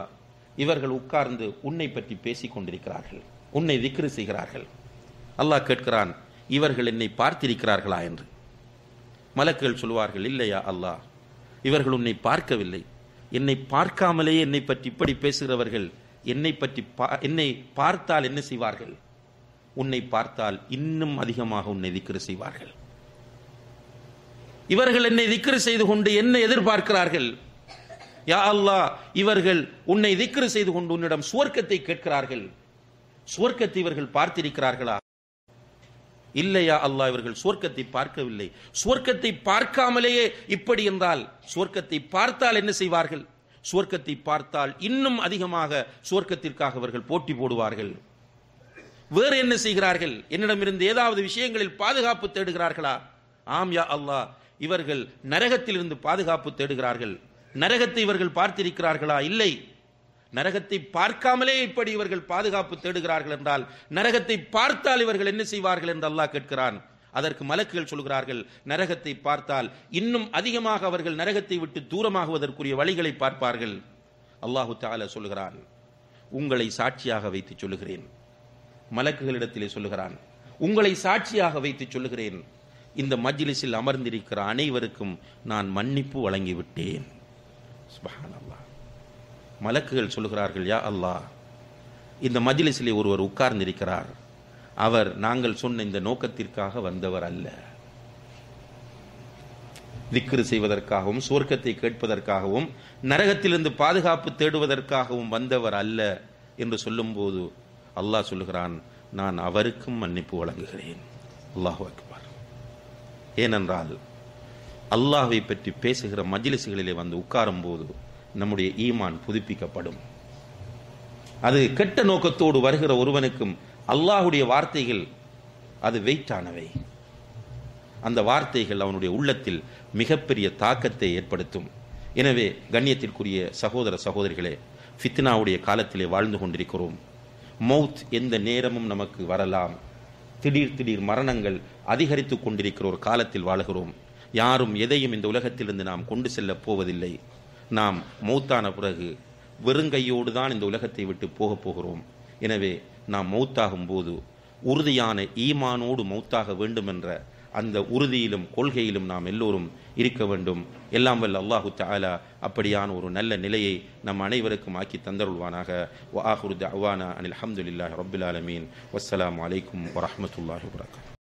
இவர்கள் உட்கார்ந்து உன்னை பற்றி பேசிக் கொண்டிருக்கிறார்கள் உன்னை திக்ரு செய்கிறார்கள் அல்லாஹ் கேட்கிறான் இவர்கள் என்னை பார்த்திருக்கிறார்களா என்று மலக்குகள் சொல்வார்கள் இல்லையா அல்லாஹ் இவர்கள் உன்னை பார்க்கவில்லை என்னை பார்க்காமலேயே என்னை பற்றி இப்படி பேசுகிறவர்கள் என்னை பற்றி பா- என்னை பார்த்தால் என்ன செய்வார்கள் உன்னை பார்த்தால் இன்னும் அதிகமாக உன்னை திக்ரு செய்வார்கள் இவர்கள் என்னை திக்ரு செய்து கொண்டு என்ன எதிர்பார்க்கிறார்கள் யா அல்லாஹ் இவர்கள் உன்னை திக்ரு செய்து கொண்டு உன்னிடம் சுவர்க்கத்தை கேட்கிறார்கள் சுவர்க்கத்தை இவர்கள் பார்த்திருக்கிறார்களா இல்லையா அல்லாஹ் இவர்கள் சுவர்க்கத்தை பார்க்கவில்லை சுவர்க்கத்தை பார்க்காமலேயே இப்படி என்றால் சுவர்க்கத்தை பார்த்தால் என்ன செய்வார்கள் சுவர்க்கத்தை பார்த்தால் இன்னும் அதிகமாக சுவர்க்கத்திற்காக இவர்கள் போட்டி போடுவார்கள் வேறு என்ன செய்கிறார்கள் என்னிடமிருந்து ஏதாவது விஷயங்களில் பாதுகாப்பு தேடுகிறார்களா ஆம் யா அல்லாஹ் இவர்கள் நரகத்திலிருந்து பாதுகாப்பு தேடுகிறார்கள் நரகத்தை இவர்கள் பார்த்திருக்கிறார்களா இல்லை நரகத்தை பார்க்காமலே இப்படி இவர்கள் பாதுகாப்பு தேடுகிறார்கள் என்றால் நரகத்தை பார்த்தால் இவர்கள் என்ன செய்வார்கள் என்று அல்லாஹ் கேட்கிறான் அதற்கு மலக்குகள் சொல்கிறார்கள் நரகத்தை பார்த்தால் இன்னும் அதிகமாக அவர்கள் நரகத்தை விட்டு தூரமாகுவதற்குரிய வழிகளை பார்ப்பார்கள் அல்லாஹு தஆலா சொல்கிறான் உங்களை சாட்சியாக வைத்து சொல்லுகிறேன் மலக்குகளிடத்திலே சொல்லுகிறான் உங்களை சாட்சியாக வைத்து சொல்லுகிறேன் இந்த மஜ்லிஸில் அமர்ந்திருக்கிற அனைவருக்கும் நான் மன்னிப்பு வழங்கிவிட்டேன் சுப்ஹானல்லாஹ் மலக்குகள் சொல்லுகிறார்கள் யா அல்லாஹ் இந்த மஜ்லிஸிலே ஒருவர் உட்கார்ந்திருக்கிறார் அவர் நாங்கள் சொன்ன இந்த நோக்கத்திற்காக வந்தவர் அல்ல திக்ரு செய்வதற்காகவும் சுவர்க்கத்தை கேட்பதற்காகவும் நரகத்திலிருந்து பாதுகாப்பு தேடுவதற்காகவும் வந்தவர் அல்ல என்று சொல்லும்போது அல்லாஹ் சொல்லுகிறான் நான் அவருக்கும் மன்னிப்பு வழங்குகிறேன் அல்லாஹு அக்பர் ஏனென்றால் அல்லாஹ்வை பற்றி பேசுகிற மஜ்லிஸ்களிலே வந்து உட்காரும் போது நம்முடைய ஈமான் புதுப்பிக்கப்படும் அது கெட்ட நோக்கத்தோடு வருகிற ஒருவனுக்கும் அல்லாஹுடைய வார்த்தைகள் அது வெயிட்டானவை அந்த வார்த்தைகள் அவனுடைய உள்ளத்தில் மிகப்பெரிய தாக்கத்தை ஏற்படுத்தும் எனவே கண்ணியத்திற்குரிய சகோதர சகோதரிகளே ஃபித்னாவுடைய காலத்திலே வாழ்ந்து கொண்டிருக்கிறோம் மௌத் எந்த நேரமும் நமக்கு வரலாம் திடீர் திடீர் மரணங்கள் அதிகரித்து கொண்டிருக்கிற ஒரு காலத்தில் வாழுகிறோம் யாரும் எதையும் இந்த உலகத்திலிருந்து நாம் கொண்டு செல்லப் போவதில்லை நாம் மௌத்தான பிறகு வெறுங்கையோடு தான் இந்த உலகத்தை விட்டு போகப் போகிறோம் எனவே நாம் மௌத்தாகும் போது உறுதியான ஈமானோடு மௌத்தாக வேண்டும் என்ற அந்த உறுதியிலும் கொள்கையிலும் நாம் எல்லோரும் இருக்க வேண்டும் எல்லாம் வல்ல அல்லாஹு தஆலா அப்படியான ஒரு நல்ல நிலையை நம் அனைவருக்கும் ஆக்கி தந்தருள்வானாக வ ஆஹிரு தஅவானா அனில் ஹம்துலில்லாஹி ரப்பில் ஆலமீன் வஸ்ஸலாமு அலைக்கும் வரஹ்மத்துல்லாஹி வபரகாத்துஹு